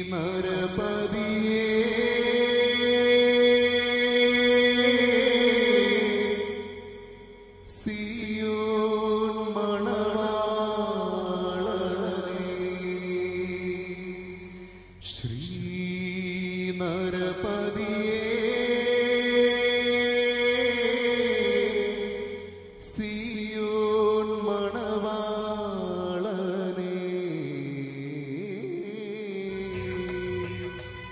സിയോൻ മണവാളനേ ശ്രീ നരപതിയേ സിയോൻ മണവാളനേ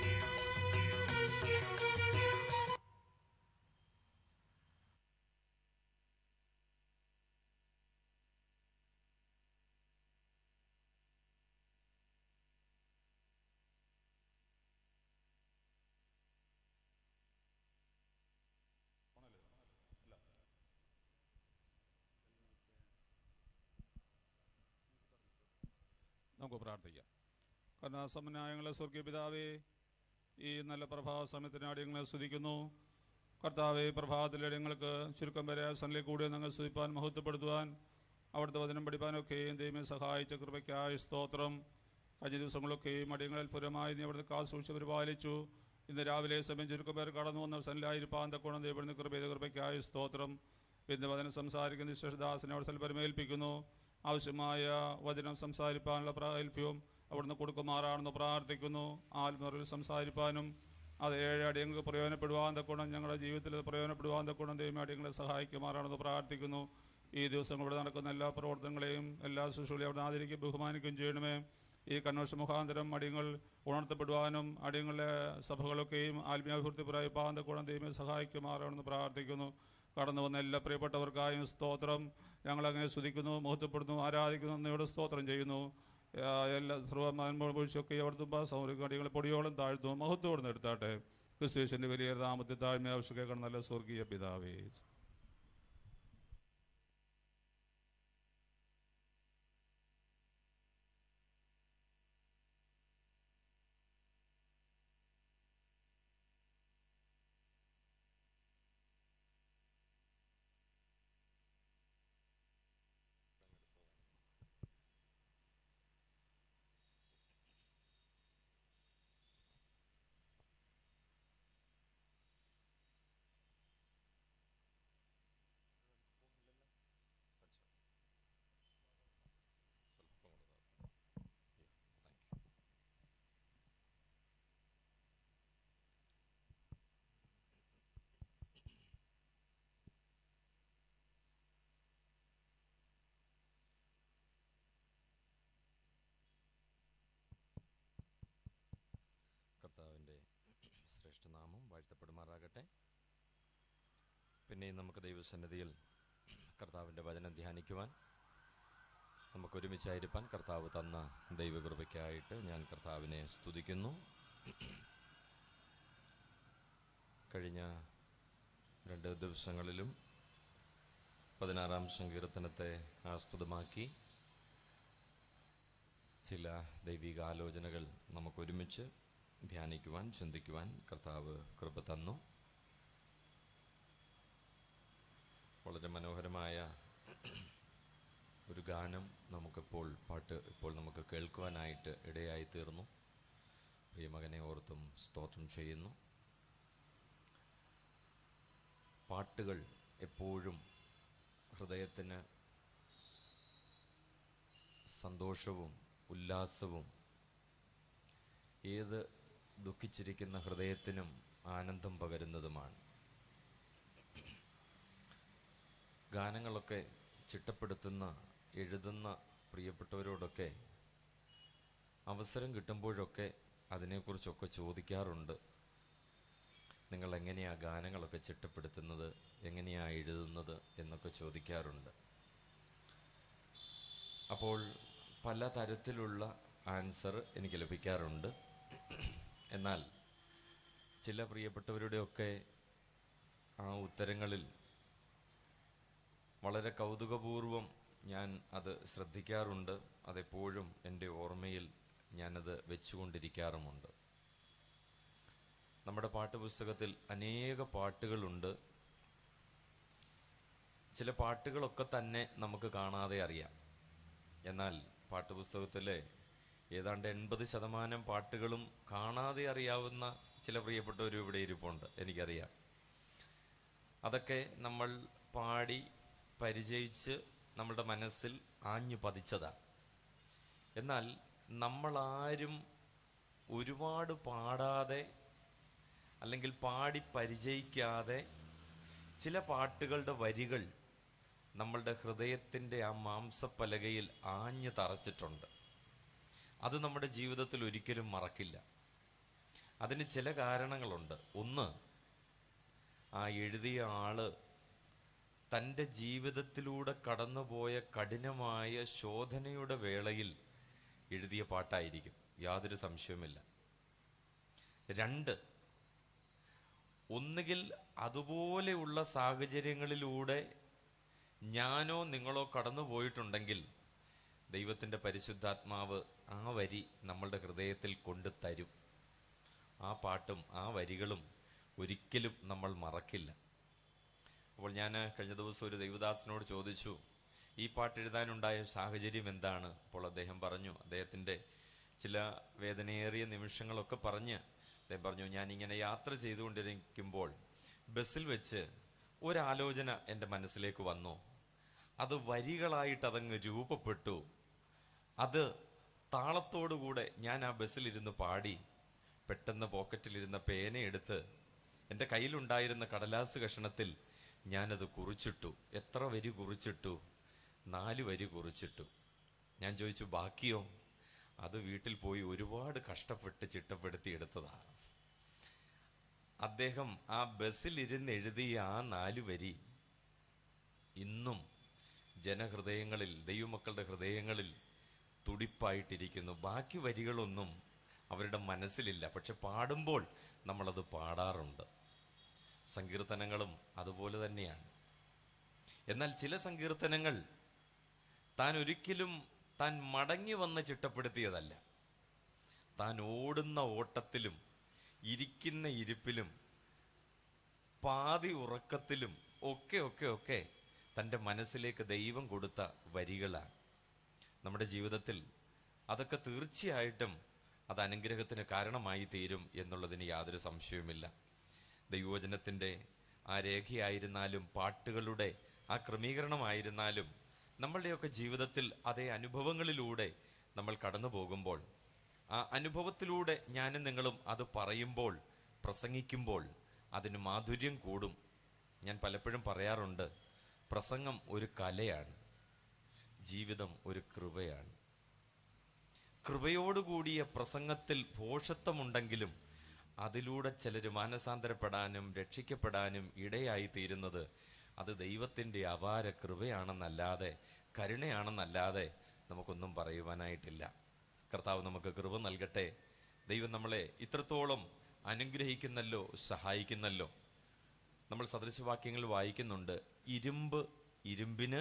നമുക്ക് പ്രാർത്ഥിക്കാം കരുണാസമനായങ്ങളെ സ്വർഗീയ പിതാവേ ഈ നല്ല പ്രഭാത സമയത്തിനാടി ഞങ്ങളെ സ്തുതിക്കുന്നു കർത്താവെ പ്രഭാതത്തിലെ ഞങ്ങൾക്ക് ചുരുക്കം വരെ സന്നിലേക്ക് കൂടി ഞങ്ങൾ സ്തുതിപ്പാൻ മഹത്വപ്പെടുത്തുവാൻ അവിടുത്തെ വചനം പഠിപ്പാനൊക്കെയും ദൈവം സഹായിച്ച കൃപയ്ക്കായി സ്തോത്രം കഴിഞ്ഞ ദിവസങ്ങളൊക്കെയും അടിയങ്ങളിൽ പുരമായി നീ അവിടുത്തെ കാ സൂക്ഷിച്ച് പരിപാലിച്ചു ഇന്ന് രാവിലെ സമയം ചുരുക്കം പേർ കടന്നു വന്ന സന്നിലായിരിക്കാൻ തക്കോണം ദൈവത്തിന് കൃപയുടെ കൃപയ്ക്കായി സ്തോത്രം ഇന്ന് വചനം സംസാരിക്കുന്ന വിശേഷദാസനെ അവിടെ പരിമേൽപ്പിക്കുന്നു ആവശ്യമായ വചനം സംസാരിപ്പാനുള്ള പ്രാഗൽഭ്യവും അവിടുന്ന് കൊടുക്കുമാറാണെന്ന് പ്രാർത്ഥിക്കുന്നു ആത്മറിൽ സംസാരിപ്പാനും അത് ഏഴ് അടിയങ്ങൾക്ക് പ്രയോജനപ്പെടുവാൻ തക്കോണം ഞങ്ങളുടെ ജീവിതത്തിൽ അത് പ്രയോജനപ്പെടുവാൻ തക്കോണം ദൈവം അടിയങ്ങളെ സഹായിക്കുമാറാണെന്ന് പ്രാർത്ഥിക്കുന്നു ഈ ദിവസം ഇവിടെ നടക്കുന്ന എല്ലാ പ്രവർത്തനങ്ങളെയും എല്ലാ ശുശ്രൂഷകളെയും അവിടെ ആദരിക്കുകയും ബഹുമാനിക്കുകയും ചെയ്യണമേ ഈ കൺവെൻഷൻ മുഖാന്തരം അടിയങ്ങൾ ഉണർത്തപ്പെടുവാനും അടിയങ്ങളുടെ സഭകളൊക്കെയും ആത്മീയാഭിവൃദ്ധി പ്രായപ്പാൻ തക്കോണം ദൈവം സഹായിക്കുമാറാണെന്ന് പ്രാർത്ഥിക്കുന്നു കടന്നു വന്ന എല്ലാ പ്രിയപ്പെട്ടവർക്കായും സ്തോത്രം ഞങ്ങളങ്ങനെ സ്തുതിക്കുന്നു മഹത്വപ്പെടുന്നു ആരാധിക്കുന്നു നന്ദിയോട് സ്തോത്രം ചെയ്യുന്നു ആ, എല്ലാ സർവ്വമാൻമൊഴിച്ചൊക്കെ അവിടുത്തെ സൗകര്യങ്ങൾ പൊടിയോളം താഴ്ത്തും മഹത്വത്തോടെ എടുത്താട്ടെ ക്രിസ്തുവേശന്റെ വലിയ നാമത്തെ താഴ്മ ആവശ്യക്കേക്കണം നല്ല സ്വർഗീയ പിതാവേ കർത്താവിൻ്റെ ശ്രേഷ്ഠനാമം വാഴ്ത്തപ്പെടുമാറാകട്ടെ പിന്നെയും നമുക്ക് ദൈവസന്നിധിയിൽ കർത്താവിൻ്റെ വചനം ധ്യാനിക്കുവാൻ നമുക്ക് ഒരുമിച്ചായിരിക്കാൻ കർത്താവ് തന്ന ദൈവകൃപയ്ക്കായിട്ട് ഞാൻ കർത്താവിനെ സ്തുതിക്കുന്നു കഴിഞ്ഞ രണ്ട് ദിവസങ്ങളിലും പതിനാറാം സങ്കീർത്തനത്തെ ആസ്പദമാക്കി ചില ദൈവിക ആലോചനകൾ നമുക്കൊരുമിച്ച് ധ്യാനിക്കുവാൻ ചിന്തിക്കുവാൻ കർത്താവ് കൃപ തന്നു വളരെ മനോഹരമായ ഒരു ഗാനം നമുക്കിപ്പോൾ പാട്ട് ഇപ്പോൾ നമുക്ക് കേൾക്കുവാനായിട്ട് ഇടയായി തീർന്നു പ്രിയമകനെ ഓർത്തും സ്തോത്രം ചെയ്യുന്നു പാട്ടുകൾ എപ്പോഴും ഹൃദയത്തിന് സന്തോഷവും ഉല്ലാസവും ഏത് ദുഃഖിച്ചിരിക്കുന്ന ഹൃദയത്തിനും ആനന്ദം പകരുന്നതുമാണ് ഗാനങ്ങളൊക്കെ ചിട്ടപ്പെടുത്തുന്ന എഴുതുന്ന പ്രിയപ്പെട്ടവരോടൊക്കെ അവസരം കിട്ടുമ്പോഴൊക്കെ അതിനെക്കുറിച്ചൊക്കെ ചോദിക്കാറുണ്ട് നിങ്ങൾ എങ്ങനെയാ ഗാനങ്ങളൊക്കെ ചിട്ടപ്പെടുത്തുന്നത് എങ്ങനെയാ എഴുതുന്നത് എന്നൊക്കെ ചോദിക്കാറുണ്ട് അപ്പോൾ പല തരത്തിലുള്ള ആൻസർ എനിക്ക് ലഭിക്കാറുണ്ട് എന്നാൽ ചില പ്രിയപ്പെട്ടവരുടെയൊക്കെ ആ ഉത്തരങ്ങളിൽ വളരെ കൗതുകപൂർവം ഞാൻ അത് ശ്രദ്ധിക്കാറുണ്ട് അതെപ്പോഴും എൻ്റെ ഓർമ്മയിൽ ഞാനത് വെച്ചുകൊണ്ടിരിക്കാറുമുണ്ട് നമ്മുടെ പാഠപുസ്തകത്തിൽ അനേക പാട്ടുകളുണ്ട് ചില പാട്ടുകളൊക്കെ തന്നെ നമുക്ക് കാണാതെ അറിയാം എന്നാൽ പാഠപുസ്തകത്തിലെ ഏതാണ്ട് എൺപത് ശതമാനം പാട്ടുകളും കാണാതെ അറിയാവുന്ന ചില പ്രിയപ്പെട്ടവരും ഇവിടെ ഇരിപ്പുണ്ട് എനിക്കറിയാം അതൊക്കെ നമ്മൾ പാടി പരിചയിച്ച് നമ്മളുടെ മനസ്സിൽ ആഞ്ഞു പതിച്ചതാണ് എന്നാൽ നമ്മളാരും ഒരുപാട് പാടാതെ അല്ലെങ്കിൽ പാടി പരിചയിക്കാതെ ചില പാട്ടുകളുടെ വരികൾ നമ്മളുടെ ഹൃദയത്തിൻ്റെ ആ മാംസപ്പലകയിൽ ആഞ്ഞു തറച്ചിട്ടുണ്ട് അത് നമ്മുടെ ജീവിതത്തിൽ ഒരിക്കലും മറക്കില്ല അതിന് ചില കാരണങ്ങളുണ്ട് ഒന്ന് ആ എഴുതിയ ആള് തൻ്റെ ജീവിതത്തിലൂടെ കടന്നുപോയ കഠിനമായ ശോധനയുടെ വേളയിൽ എഴുതിയ പാട്ടായിരിക്കും യാതൊരു സംശയവുമില്ല രണ്ട് ഒന്നുകിൽ അതുപോലെയുള്ള സാഹചര്യങ്ങളിലൂടെ ഞാനോ നിങ്ങളോ കടന്നു പോയിട്ടുണ്ടെങ്കിൽ ദൈവത്തിൻ്റെ പരിശുദ്ധാത്മാവ് ആ വരി നമ്മളുടെ ഹൃദയത്തിൽ കൊണ്ട് തരും ആ പാട്ടും ആ വരികളും ഒരിക്കലും നമ്മൾ മറക്കില്ല അപ്പോൾ ഞാൻ കഴിഞ്ഞ ദിവസം ഒരു ദൈവദാസനോട് ചോദിച്ചു ഈ പാട്ട് എഴുതാനുണ്ടായ സാഹചര്യം എന്താണ് അപ്പോൾ അദ്ദേഹം പറഞ്ഞു അദ്ദേഹത്തിൻ്റെ ചില വേദനയേറിയ നിമിഷങ്ങളൊക്കെ പറഞ്ഞ് അദ്ദേഹം പറഞ്ഞു ഞാൻ ഇങ്ങനെ യാത്ര ചെയ്തുകൊണ്ടിരിക്കുമ്പോൾ ബസ്സിൽ വെച്ച് ഒരാലോചന എൻ്റെ മനസ്സിലേക്ക് വന്നു അത് വരികളായിട്ട് അതങ്ങ് രൂപപ്പെട്ടു അത് താളത്തോടുകൂടെ ഞാൻ ആ ബസ്സിലിരുന്ന് പാടി പെട്ടെന്ന് പോക്കറ്റിലിരുന്ന പേനയെടുത്ത് എൻ്റെ കയ്യിലുണ്ടായിരുന്ന കടലാസ് കഷണത്തിൽ ഞാനത് കുറിച്ചിട്ടു എത്ര വരി കുറിച്ചിട്ടു നാല് വരി കുറിച്ചിട്ടു ഞാൻ ചോദിച്ചു ബാക്കിയോ അത് വീട്ടിൽ പോയി ഒരുപാട് കഷ്ടപ്പെട്ട് ചിട്ടപ്പെടുത്തി എടുത്തതാണ് അദ്ദേഹം ആ ബസ്സിലിരുന്ന് എഴുതിയ ആ നാല് വരി ഇന്നും ജനഹൃദയങ്ങളിൽ ദൈവമക്കളുടെ ഹൃദയങ്ങളിൽ തുടിപ്പായിട്ടിരിക്കുന്നു ബാക്കി വരികളൊന്നും അവരുടെ മനസ്സിലില്ല പക്ഷെ പാടുമ്പോൾ നമ്മളത് പാടാറുണ്ട് സങ്കീർത്തനങ്ങളും അതുപോലെ തന്നെയാണ് എന്നാൽ ചില സങ്കീർത്തനങ്ങൾ താൻ ഒരിക്കലും താൻ മടങ്ങി വന്ന് ചിട്ടപ്പെടുത്തിയതല്ല താൻ ഓടുന്ന ഓട്ടത്തിലും ഇരിക്കുന്ന ഇരിപ്പിലും പാതി ഉറക്കത്തിലും ഒക്കെ ഒക്കെ ഒക്കെ തൻ്റെ മനസ്സിലേക്ക് ദൈവം കൊടുത്ത വരികളാണ് നമ്മുടെ ജീവിതത്തിൽ അതൊക്കെ തീർച്ചയായിട്ടും അത് അനുഗ്രഹത്തിന് കാരണമായി തീരും എന്നുള്ളതിന് യാതൊരു സംശയവുമില്ല ദൈവവചനത്തിൻ്റെ ആ രേഖയായിരുന്നാലും പാട്ടുകളുടെ ആ ക്രമീകരണമായിരുന്നാലും നമ്മളുടെയൊക്കെ ജീവിതത്തിൽ അതേ അനുഭവങ്ങളിലൂടെ നമ്മൾ കടന്നു പോകുമ്പോൾ ആ അനുഭവത്തിലൂടെ ഞാനും നിങ്ങളും അത് പറയുമ്പോൾ പ്രസംഗിക്കുമ്പോൾ അതിന് മാധുര്യം കൂടും ഞാൻ പലപ്പോഴും പറയാറുണ്ട് പ്രസംഗം ഒരു കലയാണ് ജീവിതം ഒരു കൃപയാണ് കൃപയോടുകൂടിയ പ്രസംഗത്തിൽ ഭോഷത്വമുണ്ടെങ്കിലും അതിലൂടെ ചിലർ മാനസാന്തരപ്പെടാനും രക്ഷിക്കപ്പെടാനും ഇടയായി തീരുന്നത് അത് ദൈവത്തിൻ്റെ അപാര കൃപയാണെന്നല്ലാതെ കരുണയാണെന്നല്ലാതെ നമുക്കൊന്നും പറയുവാനായിട്ടില്ല കർത്താവ് നമുക്ക് കൃപ നൽകട്ടെ ദൈവം നമ്മളെ ഇത്രത്തോളം അനുഗ്രഹിക്കുന്നല്ലോ സഹായിക്കുന്നല്ലോ നമ്മൾ സദൃശവാക്യങ്ങൾ വായിക്കുന്നുണ്ട് ഇരുമ്പ് ഇരുമ്പിന്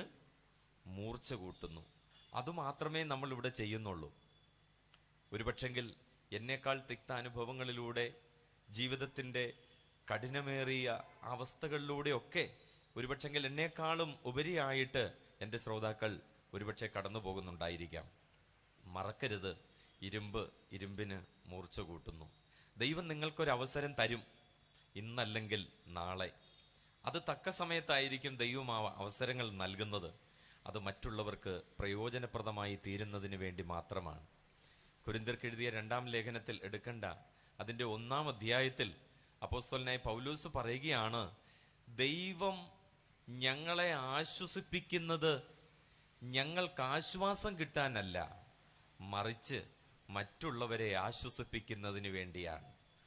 മൂർച്ച കൂട്ടുന്നു അതുമാത്രമേ നമ്മൾ ഇവിടെ ചെയ്യുന്നുള്ളൂ ഒരുപക്ഷെങ്കിൽ എന്നേക്കാൾ തിക്ത അനുഭവങ്ങളിലൂടെ ജീവിതത്തിൻ്റെ കഠിനമേറിയ അവസ്ഥകളിലൂടെയൊക്കെ ഒരുപക്ഷെങ്കിൽ എന്നേക്കാളും ഉപരിയായിട്ട് എൻ്റെ ശ്രോതാക്കൾ ഒരുപക്ഷെ കടന്നു പോകുന്നുണ്ടായിരിക്കാം മറക്കരുത് ഇരുമ്പ് ഇരുമ്പിന് മൂർച്ച കൂട്ടുന്നു ദൈവം നിങ്ങൾക്കൊരവസരം തരും ഇന്നല്ലെങ്കിൽ നാളെ അത് തക്ക സമയത്തായിരിക്കും ദൈവം ആ അവസരങ്ങൾ നൽകുന്നത് അത് മറ്റുള്ളവർക്ക് പ്രയോജനപ്രദമായി തീരുന്നതിന് വേണ്ടി മാത്രമാണ് കുരിന്തർക്ക് എഴുതിയ രണ്ടാം ലേഖനത്തിൽ എടുക്കണ്ട അതിൻ്റെ ഒന്നാം അധ്യായത്തിൽ അപ്പോസ്തലനായ പൗലൂസ് പറയുകയാണ് ദൈവം ഞങ്ങളെ ആശ്വസിപ്പിക്കുന്നത് ഞങ്ങൾക്ക് ആശ്വാസം കിട്ടാനല്ല മറിച്ച് മറ്റുള്ളവരെ ആശ്വസിപ്പിക്കുന്നതിന് വേണ്ടിയാണ്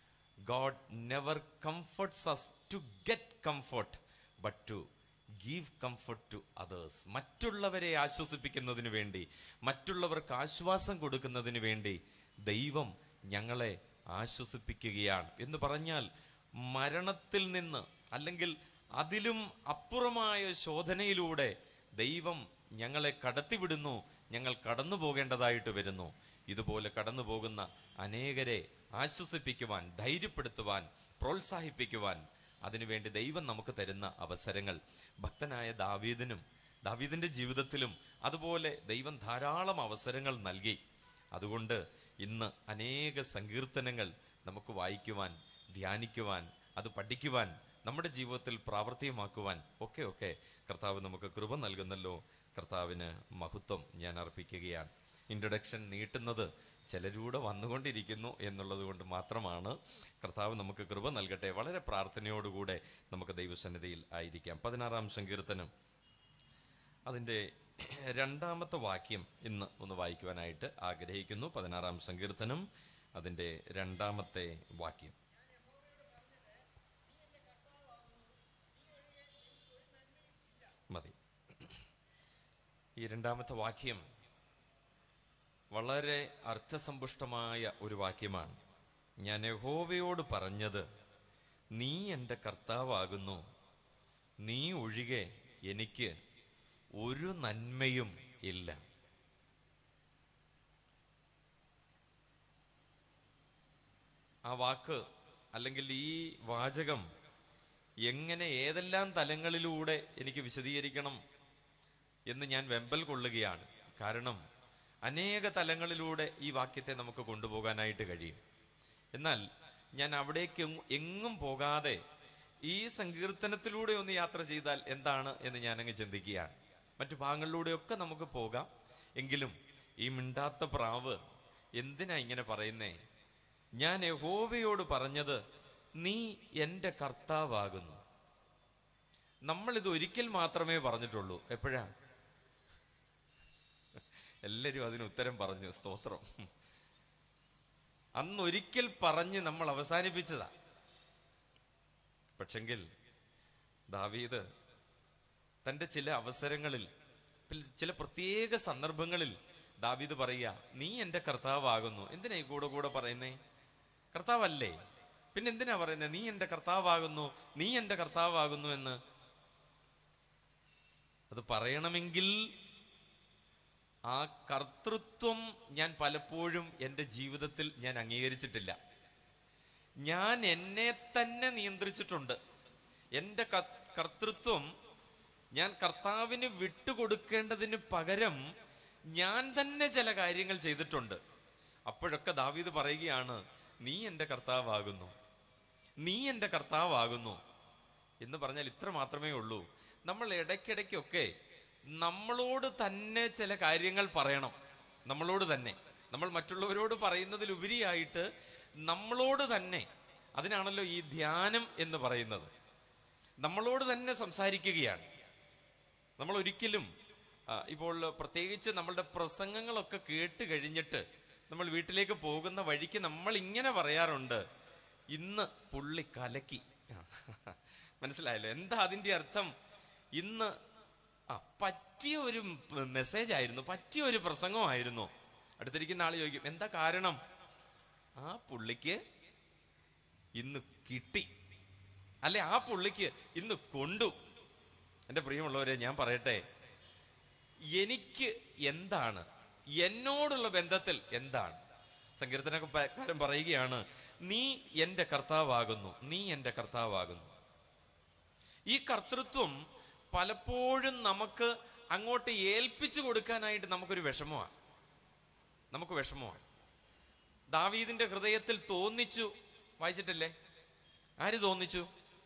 God never comforts us to get comfort but to give comfort to others മറ്റുള്ളവരെ ആശ്വസിപ്പിക്കുന്നതിന് വേണ്ടി മറ്റുള്ളവർക്ക് ആശ്വാസം കൊടുക്കുന്നതിന് വേണ്ടി ദൈവം ഞങ്ങളെ ആശ്വസിപ്പിക്കുകയാണ് എന്ന് പറഞ്ഞാൽ മരണത്തിൽ നിന്ന് അല്ലെങ്കിൽ അതിലും അപ്പുറമായ ശോധനയിലൂടെ ദൈവം ഞങ്ങളെ കടത്തിവിടുന്നു ഞങ്ങൾ കടന്നു പോകേണ്ടതായിട്ട് വരുന്നു ഇതുപോലെ കടന്നു പോകുന്ന അനേകരെ ആശ്വസിപ്പിക്കുവാൻ ധൈര്യപ്പെടുത്തുവാൻ പ്രോത്സാഹിപ്പിക്കുവാൻ അതിനുവേണ്ടി ദൈവം നമുക്ക് തരുന്ന അവസരങ്ങൾ ഭക്തനായ ദാവീദിനും ദാവീദിന്റെ ജീവിതത്തിലും അതുപോലെ ദൈവം ധാരാളം അവസരങ്ങൾ നൽകി അതുകൊണ്ട് ഇന്ന് അനേക സങ്കീർത്തനങ്ങൾ നമുക്ക് വായിക്കുവാൻ ധ്യാനിക്കുവാൻ അത് പഠിക്കുവാൻ നമ്മുടെ ജീവിതത്തിൽ പ്രാവർത്തികമാക്കുവാൻ ഒക്കെ ഒക്കെ കർത്താവ് നമുക്ക് കൃപ നൽകുന്നല്ലോ കർത്താവിന് മഹത്വം ഞാൻ അർപ്പിക്കുകയാണ് ഇൻട്രൊഡക്ഷൻ നീട്ടുന്നത് ചിലരൂടെ വന്നുകൊണ്ടിരിക്കുന്നു എന്നുള്ളത് കൊണ്ട് മാത്രമാണ് കർത്താവ് നമുക്ക് കൃപ നൽകട്ടെ വളരെ പ്രാർത്ഥനയോടുകൂടെ നമുക്ക് ദൈവസന്നിധിയിൽ ആയിരിക്കാം പതിനാറാം സങ്കീർത്തനം അതിൻ്റെ രണ്ടാമത്തെ വാക്യം ഇന്ന് ഒന്ന് വായിക്കുവാനായിട്ട് ആഗ്രഹിക്കുന്നു പതിനാറാം സങ്കീർത്തനം അതിൻ്റെ രണ്ടാമത്തെ വാക്യം മതി ഈ രണ്ടാമത്തെ വാക്യം വളരെ അർത്ഥസമ്പുഷ്ടമായ ഒരു വാക്യമാണ് ഞാൻ യഹോവയോട് പറഞ്ഞത് നീ എൻ്റെ കർത്താവാകുന്നു നീ ഒഴികെ എനിക്ക് ഒരു നന്മയും ഇല്ല ആ വാക്ക് അല്ലെങ്കിൽ ഈ വാചകം എങ്ങനെ ഏതെല്ലാം തലങ്ങളിലൂടെ എനിക്ക് വിശദീകരിക്കണം എന്ന് ഞാൻ വെമ്പൽ കൊള്ളുകയാണ് കാരണം അനേക തലങ്ങളിലൂടെ ഈ വാക്യത്തെ നമുക്ക് കൊണ്ടുപോകാനായിട്ട് കഴിയും എന്നാൽ ഞാൻ അവിടേക്ക് എങ്ങും- എങ്ങും പോകാതെ ഈ സങ്കീർത്തനത്തിലൂടെ ഒന്ന് യാത്ര ചെയ്താൽ എന്താണ് എന്ന് ഞാനങ്ങ് ചിന്തിക്കുകയാണ് മറ്റു ഭാഗങ്ങളിലൂടെയൊക്കെ നമുക്ക് പോകാം എങ്കിലും ഈ മിണ്ടാത്ത പ്രാവ് എന്തിനാ ഇങ്ങനെ പറയുന്നേ ഞാൻ യഹോവയോട് പറഞ്ഞത് നീ എൻ്റെ കർത്താവാകുന്നു നമ്മൾ ഇത് ഒരിക്കൽ മാത്രമേ പറഞ്ഞിട്ടുള്ളൂ എപ്പോഴാ എല്ലാവരും അതിന് ഉത്തരം പറഞ്ഞു സ്തോത്രം അന്ന് ഒരിക്കൽ പറഞ്ഞ് നമ്മൾ അവസാനിപ്പിച്ചതാ പക്ഷെങ്കിൽ ദാവീദ് തന്റെ ചില അവസരങ്ങളിൽ പിൽ- ചില പ്രത്യേക സന്ദർഭങ്ങളിൽ ദാവീദ് പറയുക നീ എൻ്റെ കർത്താവാകുന്നു എന്തിനാ ഈ കൂടെ കൂടെ പറയുന്നേ കർത്താവല്ലേ പിന്നെ എന്തിനാ പറയുന്നത് നീ എൻ്റെ കർത്താവാകുന്നു നീ എൻ്റെ കർത്താവാകുന്നു എന്ന് അത് പറയണമെങ്കിൽ ആ കർത്തൃത്വം ഞാൻ പലപ്പോഴും എൻ്റെ ജീവിതത്തിൽ ഞാൻ അംഗീകരിച്ചിട്ടില്ല ഞാൻ എന്നെ തന്നെ നിയന്ത്രിച്ചിട്ടുണ്ട് എൻ്റെ ക- കർത്തൃത്വം ഞാൻ കർത്താവിന് വിട്ടുകൊടുക്കേണ്ടതിന് പകരം ഞാൻ തന്നെ ചില കാര്യങ്ങൾ ചെയ്തിട്ടുണ്ട് അപ്പോഴൊക്കെ ദാവീദ് പറയുകയാണ് നീ എൻ്റെ കർത്താവാകുന്നു നീ എൻ്റെ കർത്താവാകുന്നു എന്ന് പറഞ്ഞാൽ ഇത്ര മാത്രമേ ഉള്ളൂ നമ്മൾ ഇടയ്ക്കിടയ്ക്കൊക്കെ നമ്മളോട് തന്നെ ചില കാര്യങ്ങൾ പറയണം നമ്മളോട് തന്നെ നമ്മൾ മറ്റുള്ളവരോട് പറയുന്നതിലുപരിയായിട്ട് നമ്മളോട് തന്നെ അതിനാണല്ലോ ഈ ധ്യാനം എന്ന് പറയുന്നത് നമ്മളോട് തന്നെ സംസാരിക്കുകയാണ് നമ്മൾ ഒരിക്കലും ആ, ഇപ്പോൾ പ്രത്യേകിച്ച് നമ്മളുടെ പ്രസംഗങ്ങളൊക്കെ കേട്ട് കഴിഞ്ഞിട്ട് നമ്മൾ വീട്ടിലേക്ക് പോകുന്ന വഴിക്ക് നമ്മൾ ഇങ്ങനെ പറയാറുണ്ട് ഇന്ന് പുള്ളി കലക്കി മനസ്സിലായല്ലോ എന്താ അതിന്റെ അർത്ഥം ഇന്ന് ആ പറ്റിയ ഒരു മെസ്സേജ് ആയിരുന്നു പറ്റിയ ഒരു പ്രസംഗമായിരുന്നു അടുത്തിരിക്കുന്ന ആൾ ചോദിക്കും എന്താ കാരണം ആ പുള്ളിക്ക് ഇന്ന് കിട്ടി അല്ലെ ആ പുള്ളിക്ക് ഇന്ന് കൊണ്ടു എൻ്റെ പ്രിയമുള്ളവരെ ഞാൻ പറയട്ടെ എനിക്ക് എന്താണ് എന്നോടുള്ള ബന്ധത്തിൽ എന്താണ് സങ്കീർത്തനക്കാരൻ പറയുകയാണ് നീ എൻ്റെ കർത്താവാകുന്നു നീ എൻ്റെ കർത്താവാകുന്നു ഈ കർത്തൃത്വം പലപ്പോഴും നമുക്ക് അങ്ങോട്ട് ഏൽപ്പിച്ചു കൊടുക്കാനായിട്ട് നമുക്കൊരു വിഷമമാണ് നമുക്ക് വിഷമമാണ് ദാവീദിന്റെ ഹൃദയത്തിൽ തോന്നിച്ചു വായിച്ചിട്ടില്ലേ ആര് തോന്നിച്ചു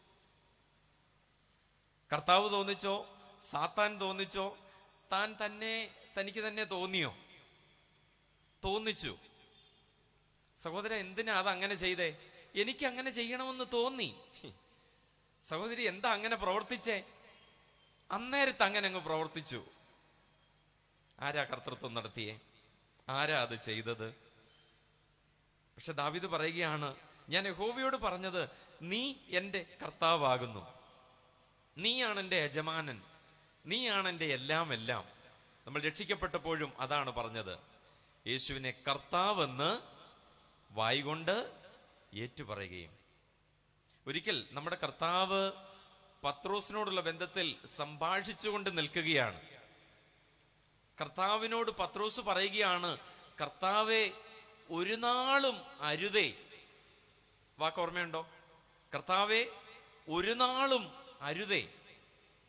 കർത്താവ് തോന്നിച്ചോ സാത്താൻ തോന്നിച്ചോ താൻ തന്നെ തനിക്ക് തന്നെ തോന്നിയോ തോന്നിച്ചു സഹോദര എന്തിനാ അത് അങ്ങനെ ചെയ്തേ എനിക്ക് അങ്ങനെ ചെയ്യണമെന്ന് തോന്നി സഹോദരി എന്താ അങ്ങനെ പ്രവർത്തിച്ചേ അന്നേരത്ത് അങ്ങനെ അങ്ങ് പ്രവർത്തിച്ചു ആരാ കർത്തൃത്വം നടത്തിയേ ആരാ അത് ചെയ്തത് പക്ഷെ ദാവിദ് പറയുകയാണ് ഞാൻ യഹോവയോട് പറഞ്ഞത് നീ എൻ്റെ കർത്താവാകുന്നു നീയാണ് എൻ്റെ യജമാനൻ നീയാണ് എൻ്റെ എല്ലാം എല്ലാം നമ്മൾ രക്ഷിക്കപ്പെട്ടപ്പോഴും അതാണ് പറഞ്ഞത് യേശുവിനെ കർത്താവെന്ന് വായികൊണ്ട് ഏറ്റുപറയുകയും ഒരിക്കൽ നമ്മുടെ കർത്താവ് പത്രോസിനോടുള്ള ബന്ധത്തിൽ സംഭാഷിച്ചുകൊണ്ട് നിൽക്കുകയാണ് കർത്താവിനോട് പത്രോസ് പറയുകയാണ് കർത്താവെ ഒരു നാളും അരുതേ വാക്ക് ഓർമ്മയുണ്ടോ കർത്താവെ ഒരു നാളും അരുതേ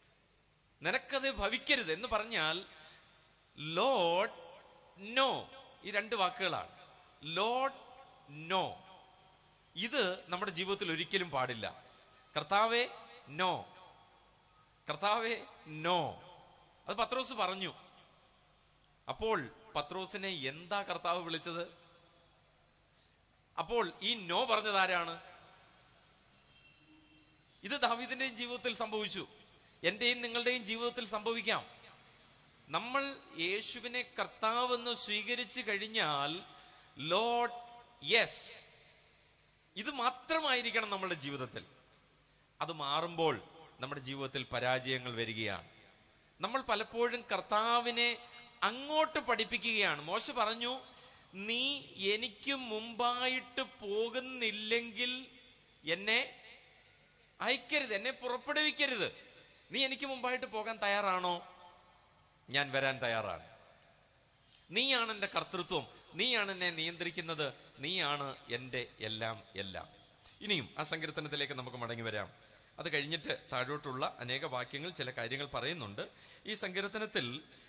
നിനക്കത് ഭവിക്കരുത് എന്ന് പറഞ്ഞാൽ ലോഡ് നോ ഈ രണ്ട് വാക്കുകളാണ് ലോഡ് നോ ഇത് നമ്മുടെ ജീവിതത്തിൽ ഒരിക്കലും പാടില്ല കർത്താവെ നോ കർത്താവെ നോ അത് പത്രോസ് പറഞ്ഞു അപ്പോൾ പത്രോസിനെ എന്താ കർത്താവ് വിളിച്ചത് അപ്പോൾ ഈ നോ പറഞ്ഞത് ആരാണ് ഇത് ദാവീദിന്റെയും ജീവിതത്തിൽ സംഭവിച്ചു എന്റെയും നിങ്ങളുടെയും ജീവിതത്തിൽ സംഭവിക്കാം നമ്മൾ യേശുവിനെ കർത്താവെന്ന് സ്വീകരിച്ചു കഴിഞ്ഞാൽ ലോഡ് യെസ് ഇത് മാത്രമായിരിക്കണം നമ്മുടെ ജീവിതത്തിൽ അത് മാറുമ്പോൾ നമ്മുടെ ജീവിതത്തിൽ പരാജയങ്ങൾ വരികയാണ് നമ്മൾ പലപ്പോഴും കർത്താവിനെ അങ്ങോട്ട് പഠിപ്പിക്കുകയാണ് മോശ പറഞ്ഞു നീ എനിക്ക് മുമ്പായിട്ട് പോകുന്നില്ലെങ്കിൽ എന്നെ അയക്കരുത് എന്നെ പുറപ്പെടുവിക്കരുത് നീ എനിക്ക് മുമ്പായിട്ട് പോകാൻ തയ്യാറാണോ ഞാൻ വരാൻ തയ്യാറാണ് നീയാണ് എൻ്റെ കർത്തൃത്വം നീയാണ് എന്നെ നിയന്ത്രിക്കുന്നത് നീയാണ് എൻ്റെ എല്ലാം എല്ലാം ഇനിയും ആ സങ്കീർത്തനത്തിലേക്ക് നമുക്ക് മടങ്ങി വരാം അത് കഴിഞ്ഞിട്ട് താഴോട്ടുള്ള അനേക വാക്യങ്ങൾ ചില കാര്യങ്ങൾ പറയുന്നുണ്ട് ഈ സങ്കീർത്തനത്തിൽ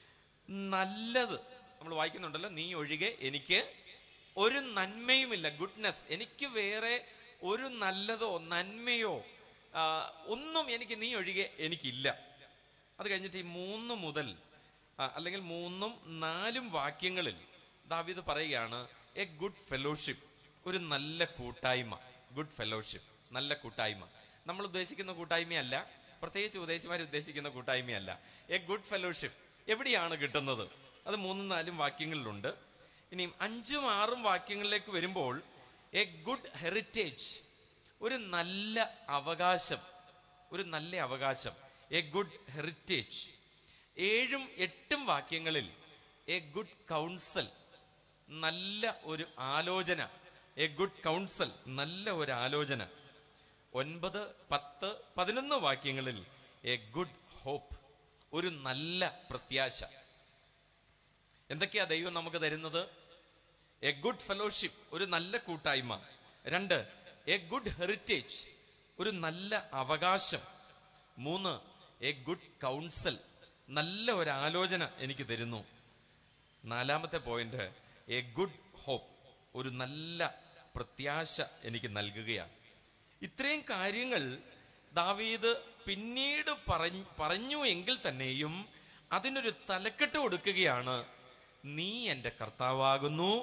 നല്ലത് നമ്മൾ വായിക്കുന്നുണ്ടല്ലോ നീ ഒഴികെ എനിക്ക് ഒരു നന്മയുമില്ല ഗുഡ്നെസ് എനിക്ക് വേറെ ഒരു നല്ലതോ നന്മയോ ആ, ഒന്നും എനിക്ക് നീ ഒഴികെ എനിക്കില്ല അത് കഴിഞ്ഞിട്ട് ഈ മൂന്ന് മുതൽ ആ, അല്ലെങ്കിൽ മൂന്നും നാലും വാക്യങ്ങളിൽ ദാവീദ് പറയുകയാണ് എ ഗുഡ് ഫെലോഷിപ്പ് ഒരു നല്ല കൂട്ടായ്മ ഗുഡ് ഫെലോഷിപ്പ് നല്ല കൂട്ടായ്മ നമ്മൾ ഉദ്ദേശിക്കുന്ന കൂട്ടായ്മയല്ല പ്രത്യേകിച്ച് ഉദ്ദേശിമാർ ഉദ്ദേശിക്കുന്ന കൂട്ടായ്മയല്ല എ ഗുഡ് ഫെലോഷിപ്പ് എവിടെയാണ് കിട്ടുന്നത് അത് മൂന്നും നാലും വാക്യങ്ങളിലുണ്ട് ഇനിയും അഞ്ചും ആറും വാക്യങ്ങളിലേക്ക് വരുമ്പോൾ എ ഗുഡ് ഹെറിറ്റേജ് ഒരു നല്ല അവകാശം ഒരു നല്ല അവകാശം എ ഗുഡ് ഹെറിറ്റേജ് ഏഴും എട്ടും വാക്യങ്ങളിൽ എ ഗുഡ് കൗൺസൽ നല്ല ഒരു ആലോചന എ ഗുഡ് കൗൺസൽ നല്ല ഒരു ആലോചന ഒൻപത് പത്ത് പതിനൊന്ന് വാക്യങ്ങളിൽ എ ഗുഡ് ഹോപ്പ് ഒരു നല്ല പ്രത്യാശ എന്തൊക്കെയാ ദൈവം നമുക്ക് തരുന്നത് എ ഗുഡ് ഫെലോഷിപ്പ് ഒരു നല്ല കൂട്ടായ്മ രണ്ട് എ ഗുഡ് ഹെറിറ്റേജ് ഒരു നല്ല അവകാശം മൂന്ന് എ ഗുഡ് കൗൺസൽ നല്ല ഒരു ആലോചന എനിക്ക് തരുന്നു നാലാമത്തെ പോയിന്റ് എ ഗുഡ് ഹോപ്പ് ഒരു നല്ല പ്രത്യാശ എനിക്ക് നൽകുകയാണ് ഇത്രയും കാര്യങ്ങൾ ദാവീദ് പിന്നീട് പറഞ്ഞ് പറഞ്ഞു എങ്കിൽ തന്നെയും അതിനൊരു തലക്കെട്ട് കൊടുക്കുകയാണ് നീ എൻ്റെ കർത്താവാകുന്നു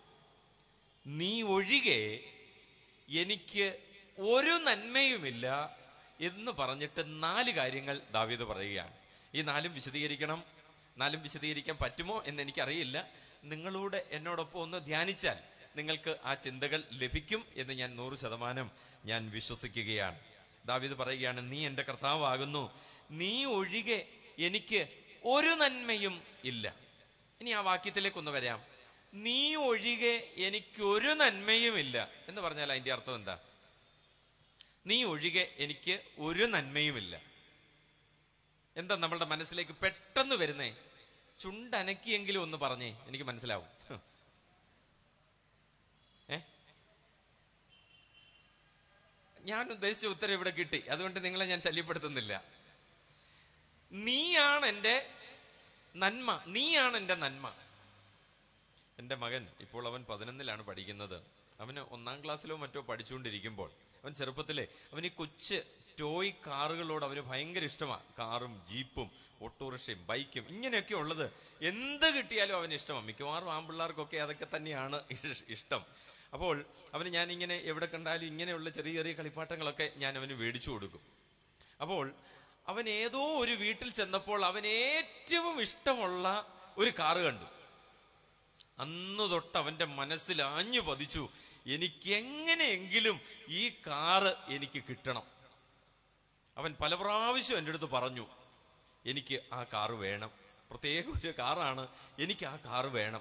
നീ ഒഴികെ എനിക്ക് ഒരു നന്മയുമില്ല എന്ന് പറഞ്ഞിട്ട് നാല് കാര്യങ്ങൾ ദാവീദ് പറയുകയാണ് ഈ നാലും വിശദീകരിക്കണം നാലും വിശദീകരിക്കാൻ പറ്റുമോ എന്ന് എനിക്കറിയില്ല നിങ്ങളൂടെ എന്നോടൊപ്പം ഒന്ന് ധ്യാനിച്ചാൽ നിങ്ങൾക്ക് ആ ചിന്തകൾ ലഭിക്കും എന്ന് ഞാൻ നൂറ് ശതമാനം ഞാൻ വിശ്വസിക്കുകയാണ് ദാവീദ് പറയുകയാണ് നീ എൻ്റെ കർത്താവാകുന്നു നീ ഒഴികെ എനിക്ക് ഒരു നന്മയും ഇല്ല ഇനി ആ വാക്യത്തിലേക്ക് ഒന്ന് വരാം നീ ഒഴികെ എനിക്കൊരു നന്മയുമില്ല എന്ന് പറഞ്ഞാൽ അതിന്റെ അർത്ഥം എന്താ നീ ഒഴികെ എനിക്ക് ഒരു നന്മയുമില്ല എന്താ നമ്മളുടെ മനസ്സിലേക്ക് പെട്ടെന്ന് വരുന്നേ ചുണ്ടനക്കിയെങ്കിലും ഒന്ന് പറഞ്ഞേ എനിക്ക് മനസ്സിലാവും ഏ ഞാൻ ഉദ്ദേശിച്ച ഉത്തരം ഇവിടെ കിട്ടി അതുകൊണ്ട് നിങ്ങളെ ഞാൻ ശല്യപ്പെടുത്തുന്നില്ല നീയാണ് എൻ്റെ നന്മ നീയാണ് എൻ്റെ നന്മ എൻ്റെ മകൻ ഇപ്പോൾ അവൻ പതിനൊന്നിലാണ് പഠിക്കുന്നത് അവന് ഒന്നാം ക്ലാസ്സിലോ മറ്റോ പഠിച്ചുകൊണ്ടിരിക്കുമ്പോൾ അവൻ ചെറുപ്പത്തിലെ അവൻ ഈ കൊച്ച് ടോയ് കാറുകളോട് അവന് ഭയങ്കര ഇഷ്ടമാണ് കാറും ജീപ്പും ഓട്ടോറിക്ഷയും ബൈക്കും ഇങ്ങനെയൊക്കെ ഉള്ളത് എന്ത് കിട്ടിയാലും അവന് ഇഷ്ടമാണ് മിക്കവാറും ആൺപിള്ളേർക്കൊക്കെ അതൊക്കെ തന്നെയാണ് ഇഷ്- ഇഷ്ടം അപ്പോൾ അവന് ഞാനിങ്ങനെ എവിടെ കണ്ടാലും ഇങ്ങനെയുള്ള ചെറിയ ചെറിയ കളിപ്പാട്ടങ്ങളൊക്കെ ഞാൻ അവന് മേടിച്ചു കൊടുക്കും അപ്പോൾ അവൻ ഏതോ ഒരു വീട്ടിൽ ചെന്നപ്പോൾ അവൻ ഏറ്റവും ഇഷ്ടമുള്ള ഒരു കാറ് കണ്ടു അന്ന് തൊട്ട് അവന്റെ മനസ്സിൽ ആഞ്ഞു പതിച്ചു എനിക്ക് എങ്ങനെയെങ്കിലും ഈ കാറ് എനിക്ക് കിട്ടണം അവൻ പല പ്രാവശ്യം എൻ്റെ അടുത്ത് പറഞ്ഞു എനിക്ക് ആ കാറ് വേണം പ്രത്യേക ഒരു കാറാണ് എനിക്ക് ആ കാറ് വേണം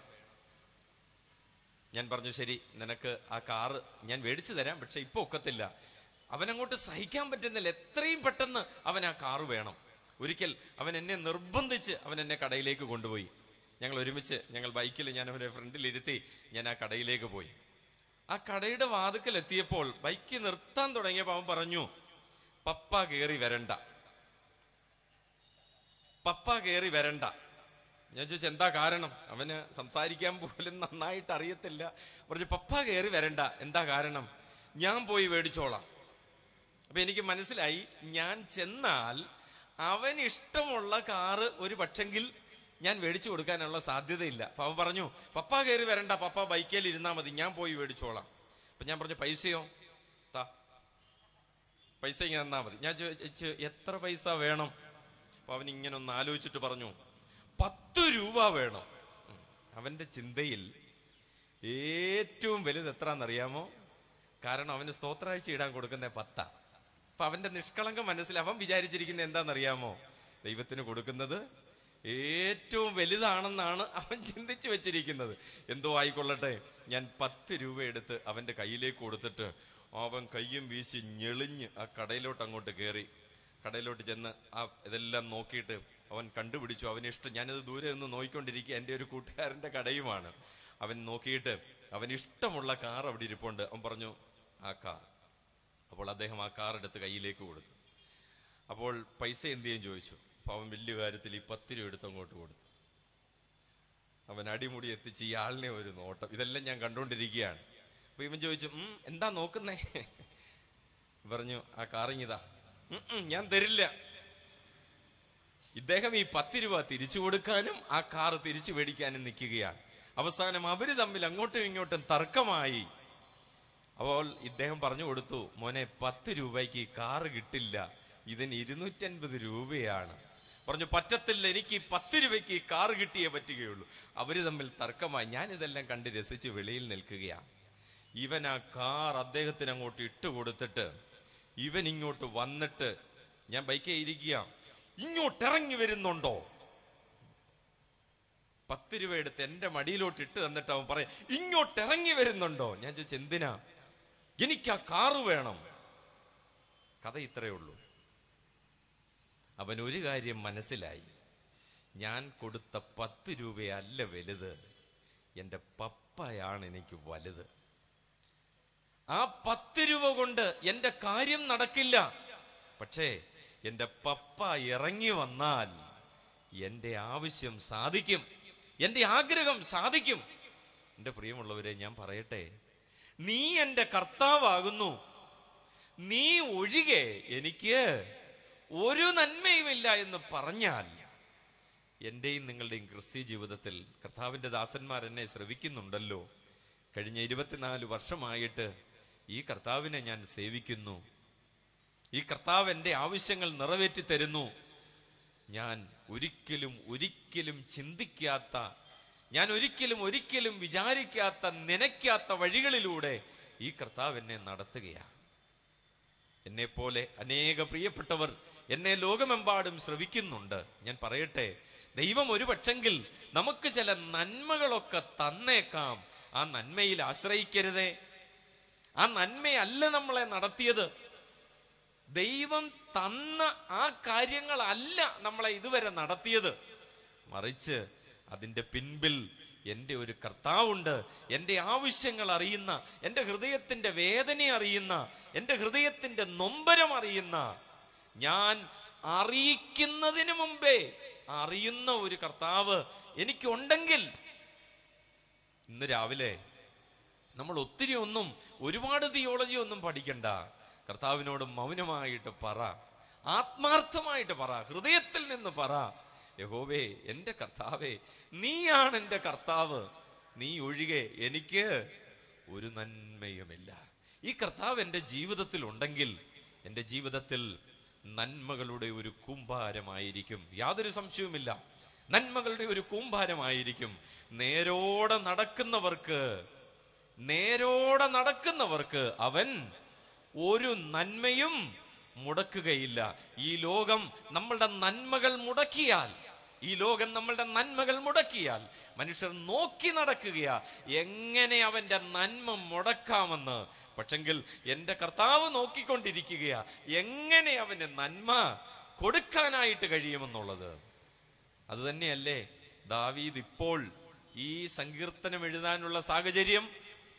ഞാൻ പറഞ്ഞു ശരി നിനക്ക് ആ കാറ് ഞാൻ മേടിച്ചു തരാം പക്ഷെ ഇപ്പൊ ഒക്കത്തില്ല അവനങ്ങോട്ട് സഹിക്കാൻ പറ്റുന്നില്ല എത്രയും പെട്ടെന്ന് അവൻ ആ കാറ് വേണം ഒരിക്കൽ അവൻ എന്നെ നിർബന്ധിച്ച് അവൻ എന്നെ കടയിലേക്ക് കൊണ്ടുപോയി ഞങ്ങൾ ഒരുമിച്ച് ഞങ്ങൾ ബൈക്കിൽ ഞാൻ അവനെ ഫ്രണ്ടിലിരുത്തി ഞാൻ ആ കടയിലേക്ക് പോയി ആ കടയുടെ വാതുക്കൽ എത്തിയപ്പോൾ ബൈക്ക് നിർത്താൻ തുടങ്ങിയപ്പോൾ അവൻ പറഞ്ഞു പപ്പ കയറി വരണ്ട പപ്പ കയറി വരണ്ട ഞാൻ ചോദിച്ചു എന്താ കാരണം അവന് സംസാരിക്കാൻ പോലും നന്നായിട്ട് അറിയത്തില്ല പറഞ്ഞു പപ്പ കയറി വരണ്ട എന്താ കാരണം ഞാൻ പോയി മേടിച്ചോളാം അപ്പൊ എനിക്ക് മനസ്സിലായി ഞാൻ ചെന്നാൽ അവൻ ഇഷ്ടമുള്ള കാറ് ഒരു പക്ഷെങ്കിൽ ഞാൻ മേടിച്ചു കൊടുക്കാനുള്ള സാധ്യതയില്ല അപ്പൊ അവൻ പറഞ്ഞു പപ്പ കയറി വരണ്ട പപ്പ ബൈക്കേൽ ഇരുന്നാ മതി ഞാൻ പോയി മേടിച്ചോളാം അപ്പൊ ഞാൻ പറഞ്ഞു പൈസയോ താ പൈസ ഇങ്ങനെ തന്നാ മതി ഞാൻ ചോദിച്ചു എത്ര പൈസ വേണം അപ്പൊ അവൻ ഇങ്ങനെ ഒന്ന് ആലോചിച്ചിട്ട് പറഞ്ഞു പത്ത് രൂപ വേണം ഉം. അവന്റെ ചിന്തയിൽ ഏറ്റവും വലുത് എത്രാന്നറിയാമോ കാരണം അവന് സ്തോത്രാഴ്ച ഇടാൻ കൊടുക്കുന്ന പത്താ അപ്പൊ അവന്റെ നിഷ്കളങ്ക മനസ്സിൽ അവൻ വിചാരിച്ചിരിക്കുന്നത് എന്താണെന്നറിയാമോ ദൈവത്തിന് കൊടുക്കുന്നത് ഏറ്റവും വലുതാണെന്നാണ് അവൻ ചിന്തിച്ചു വെച്ചിരിക്കുന്നത് എന്തോ ആയിക്കൊള്ളട്ടെ ഞാൻ പത്ത് രൂപ എടുത്ത് അവന്റെ കയ്യിലേക്ക് കൊടുത്തിട്ട് അവൻ കയ്യും വീശി ഞെളിഞ്ഞ് ആ കടയിലോട്ട് അങ്ങോട്ട് കയറി കടയിലോട്ട് ചെന്ന് ആ ഇതെല്ലാം നോക്കിയിട്ട് അവൻ കണ്ടുപിടിച്ചു അവന് ഇഷ്ടം ഞാനിത് ദൂരെ നിന്ന് നോക്കിക്കൊണ്ടിരിക്കുക എൻ്റെ ഒരു കൂട്ടുകാരൻ്റെ കടയുമാണ് അവൻ നോക്കിയിട്ട് അവന് ഇഷ്ടമുള്ള കാർ അവിടെ ഇരിപ്പുണ്ട് അവൻ പറഞ്ഞു ആ കാർ അപ്പോൾ അദ്ദേഹം ആ കാർ എടുത്ത് കയ്യിലേക്ക് കൊടുത്തു അപ്പോൾ പൈസ എന്ത് ചെയ്യും ചോദിച്ചു അപ്പോൾ അവൻ വലിയ കാര്യത്തിൽ ഈ പത്ത് രൂപ എടുത്ത് അങ്ങോട്ട് കൊടുത്തു അവൻ അടിമുടി എത്തിച്ച് ഈ ആളിനെ ഒരു നോട്ടം ഇതെല്ലാം ഞാൻ കണ്ടുകൊണ്ടിരിക്കുകയാണ് അപ്പൊ ഇവൻ ചോദിച്ചു ഉം എന്താ നോക്കുന്നേ പറഞ്ഞു ആ കാറിങ്ങിതാ "ഉം, ഉം, ഞാൻ തരില്ല ഇദ്ദേഹം ഈ പത്ത് രൂപ തിരിച്ചു കൊടുക്കാനും ആ കാർ തിരിച്ചു മേടിക്കാനും നിൽക്കുകയാണ് അവസാനം അവര് തമ്മിൽ അങ്ങോട്ടും ഇങ്ങോട്ടും തർക്കമായി അപ്പോൾ ഇദ്ദേഹം പറഞ്ഞു കൊടുത്തു മോനെ പത്ത് രൂപയ്ക്ക് ഈ കാറ് കിട്ടില്ല ഇതിന് ഇരുന്നൂറ്റൻപത് രൂപയാണ് പറഞ്ഞു പറ്റത്തില്ല എനിക്ക് ഈ പത്ത് രൂപയ്ക്ക് ഈ കാറ് കിട്ടിയേ പറ്റുകയുള്ളൂ അവര് തമ്മിൽ തർക്കമായി ഞാൻ ഇതെല്ലാം കണ്ട് രസിച്ച് വെളിയിൽ നിൽക്കുകയാണ് ഇവൻ ആ കാർ അദ്ദേഹത്തിന് അങ്ങോട്ട് ഇട്ട് കൊടുത്തിട്ട് ഇവൻ ഇങ്ങോട്ട് വന്നിട്ട് ഞാൻ ബൈക്കേ ഇരിക്കുക ഇങ്ങോട്ട് ഇറങ്ങി വരുന്നുണ്ടോ പത്ത് രൂപ എടുത്ത് എന്റെ മടിയിലോട്ട് ഇട്ട് തന്നിട്ട് അവൻ പറയും ഇങ്ങോട്ട് ഇറങ്ങി വരുന്നുണ്ടോ ഞാൻ ചോദിച്ചു എന്തിനാ എനിക്ക് ആ കാറ് വേണം കഥ ഇത്രയേ ഉള്ളൂ അവൻ ഒരു കാര്യം മനസ്സിലായി ഞാൻ കൊടുത്ത പത്ത് രൂപയല്ല വലുത് എൻ്റെ പപ്പയാണ് എനിക്ക് വലുത് ആ പത്ത് രൂപ കൊണ്ട് എൻ്റെ കാര്യം നടക്കില്ല പക്ഷേ എൻ്റെ പപ്പ ഇറങ്ങി വന്നാൽ എൻ്റെ ആവശ്യം സാധിക്കും എൻ്റെ ആഗ്രഹം സാധിക്കും എൻ്റെ പ്രിയമുള്ളവരെ ഞാൻ പറയട്ടെ നീ എൻ്റെ കർത്താവാകുന്നു നീ ഒഴികെ എനിക്ക് ഒരു നന്മയുമില്ല എന്ന് പറഞ്ഞാൽ എൻ്റെയും നിങ്ങളുടെയും ക്രിസ്തീയ ജീവിതത്തിൽ കർത്താവിൻ്റെ ദാസന്മാർ എന്നെ ശ്രവിക്കുന്നുണ്ടല്ലോ കഴിഞ്ഞ ഇരുപത്തിനാല് വർഷമായിട്ട് ഈ കർത്താവിനെ ഞാൻ സേവിക്കുന്നു ഈ കർത്താവ് എൻ്റെ ആവശ്യങ്ങൾ നിറവേറ്റി തരുന്നു ഞാൻ ഒരിക്കലും ഒരിക്കലും ചിന്തിക്കാത്ത ഞാൻ ഒരിക്കലും ഒരിക്കലും വിചാരിക്കാത്ത നനയ്ക്കാത്ത വഴികളിലൂടെ ഈ കർത്താവ് എന്നെ നടത്തുകയാണ് എന്നെ പോലെ അനേക പ്രിയപ്പെട്ടവർ എന്നെ ലോകമെമ്പാടും ശ്രവിക്കുന്നുണ്ട് ഞാൻ പറയട്ടെ ദൈവം ഒരു പക്ഷെങ്കിൽ നമുക്ക് ചില നന്മകളൊക്കെ തന്നേക്കാം ആ നന്മയിൽ ആശ്രയിക്കരുതേ ആ നന്മയല്ല നമ്മളെ നടത്തിയത് ദൈവം തന്ന ആ കാര്യങ്ങളല്ല നമ്മളെ ഇതുവരെ നടത്തിയത് മറിച്ച് അതിൻ്റെ പിൻപിൽ എൻ്റെ ഒരു കർത്താവുണ്ട് എൻ്റെ ആവശ്യങ്ങൾ അറിയുന്ന എൻ്റെ ഹൃദയത്തിൻ്റെ വേദന അറിയുന്ന എൻ്റെ ഹൃദയത്തിൻ്റെ നൊമ്പരം അറിയുന്ന ഞാൻ അറിയിക്കുന്നതിന് മുമ്പേ അറിയുന്ന ഒരു കർത്താവ് എനിക്കുണ്ടെങ്കിൽ ഇന്ന് രാവിലെ നമ്മൾ ഒത്തിരി ഒന്നും ഒരുപാട് തിയോളജി ഒന്നും പഠിക്കണ്ട കർത്താവിനോട് മൗനമായിട്ട് പറ ആത്മാർത്ഥമായിട്ട് പറ ഹൃദയത്തിൽ നിന്ന് പറ യഹോവേ എൻ്റെ കർത്താവേ നീയാണ് എൻ്റെ കർത്താവ് നീ ഒഴികെ എനിക്ക് ഒരു നന്മയുമില്ല ഈ കർത്താവ് എൻ്റെ ജീവിതത്തിൽ ഉണ്ടെങ്കിൽ എൻ്റെ ജീവിതത്തിൽ നന്മകളുടെ ഒരു കൂമ്പാരമായിരിക്കും യാതൊരു സംശയവുമില്ല നന്മകളുടെ ഒരു കൂമ്പാരമായിരിക്കും നേരോടെ നടക്കുന്നവർക്ക് നേരോടെ നടക്കുന്നവർക്ക് അവൻ ഒരു നന്മയും മുടക്കുകയില്ല ഈ ലോകം നമ്മളുടെ നന്മകൾ മുടക്കിയാൽ ഈ ലോകം നമ്മളുടെ നന്മകൾ മുടക്കിയാൽ മനുഷ്യർ നോക്കി നടക്കുകയാ എങ്ങനെ അവന്റെ നന്മ മുടക്കാമെന്ന് പക്ഷെങ്കിൽ എൻ്റെ കർത്താവ് നോക്കിക്കൊണ്ടിരിക്കുകയാ എങ്ങനെ അവന് നന്മ കൊടുക്കാനായിട്ട് കഴിയുമെന്നുള്ളത് അത് തന്നെയല്ലേ ദാവീദ് ഇപ്പോൾ ഈ സങ്കീർത്തനം എഴുതാനുള്ള സാഹചര്യം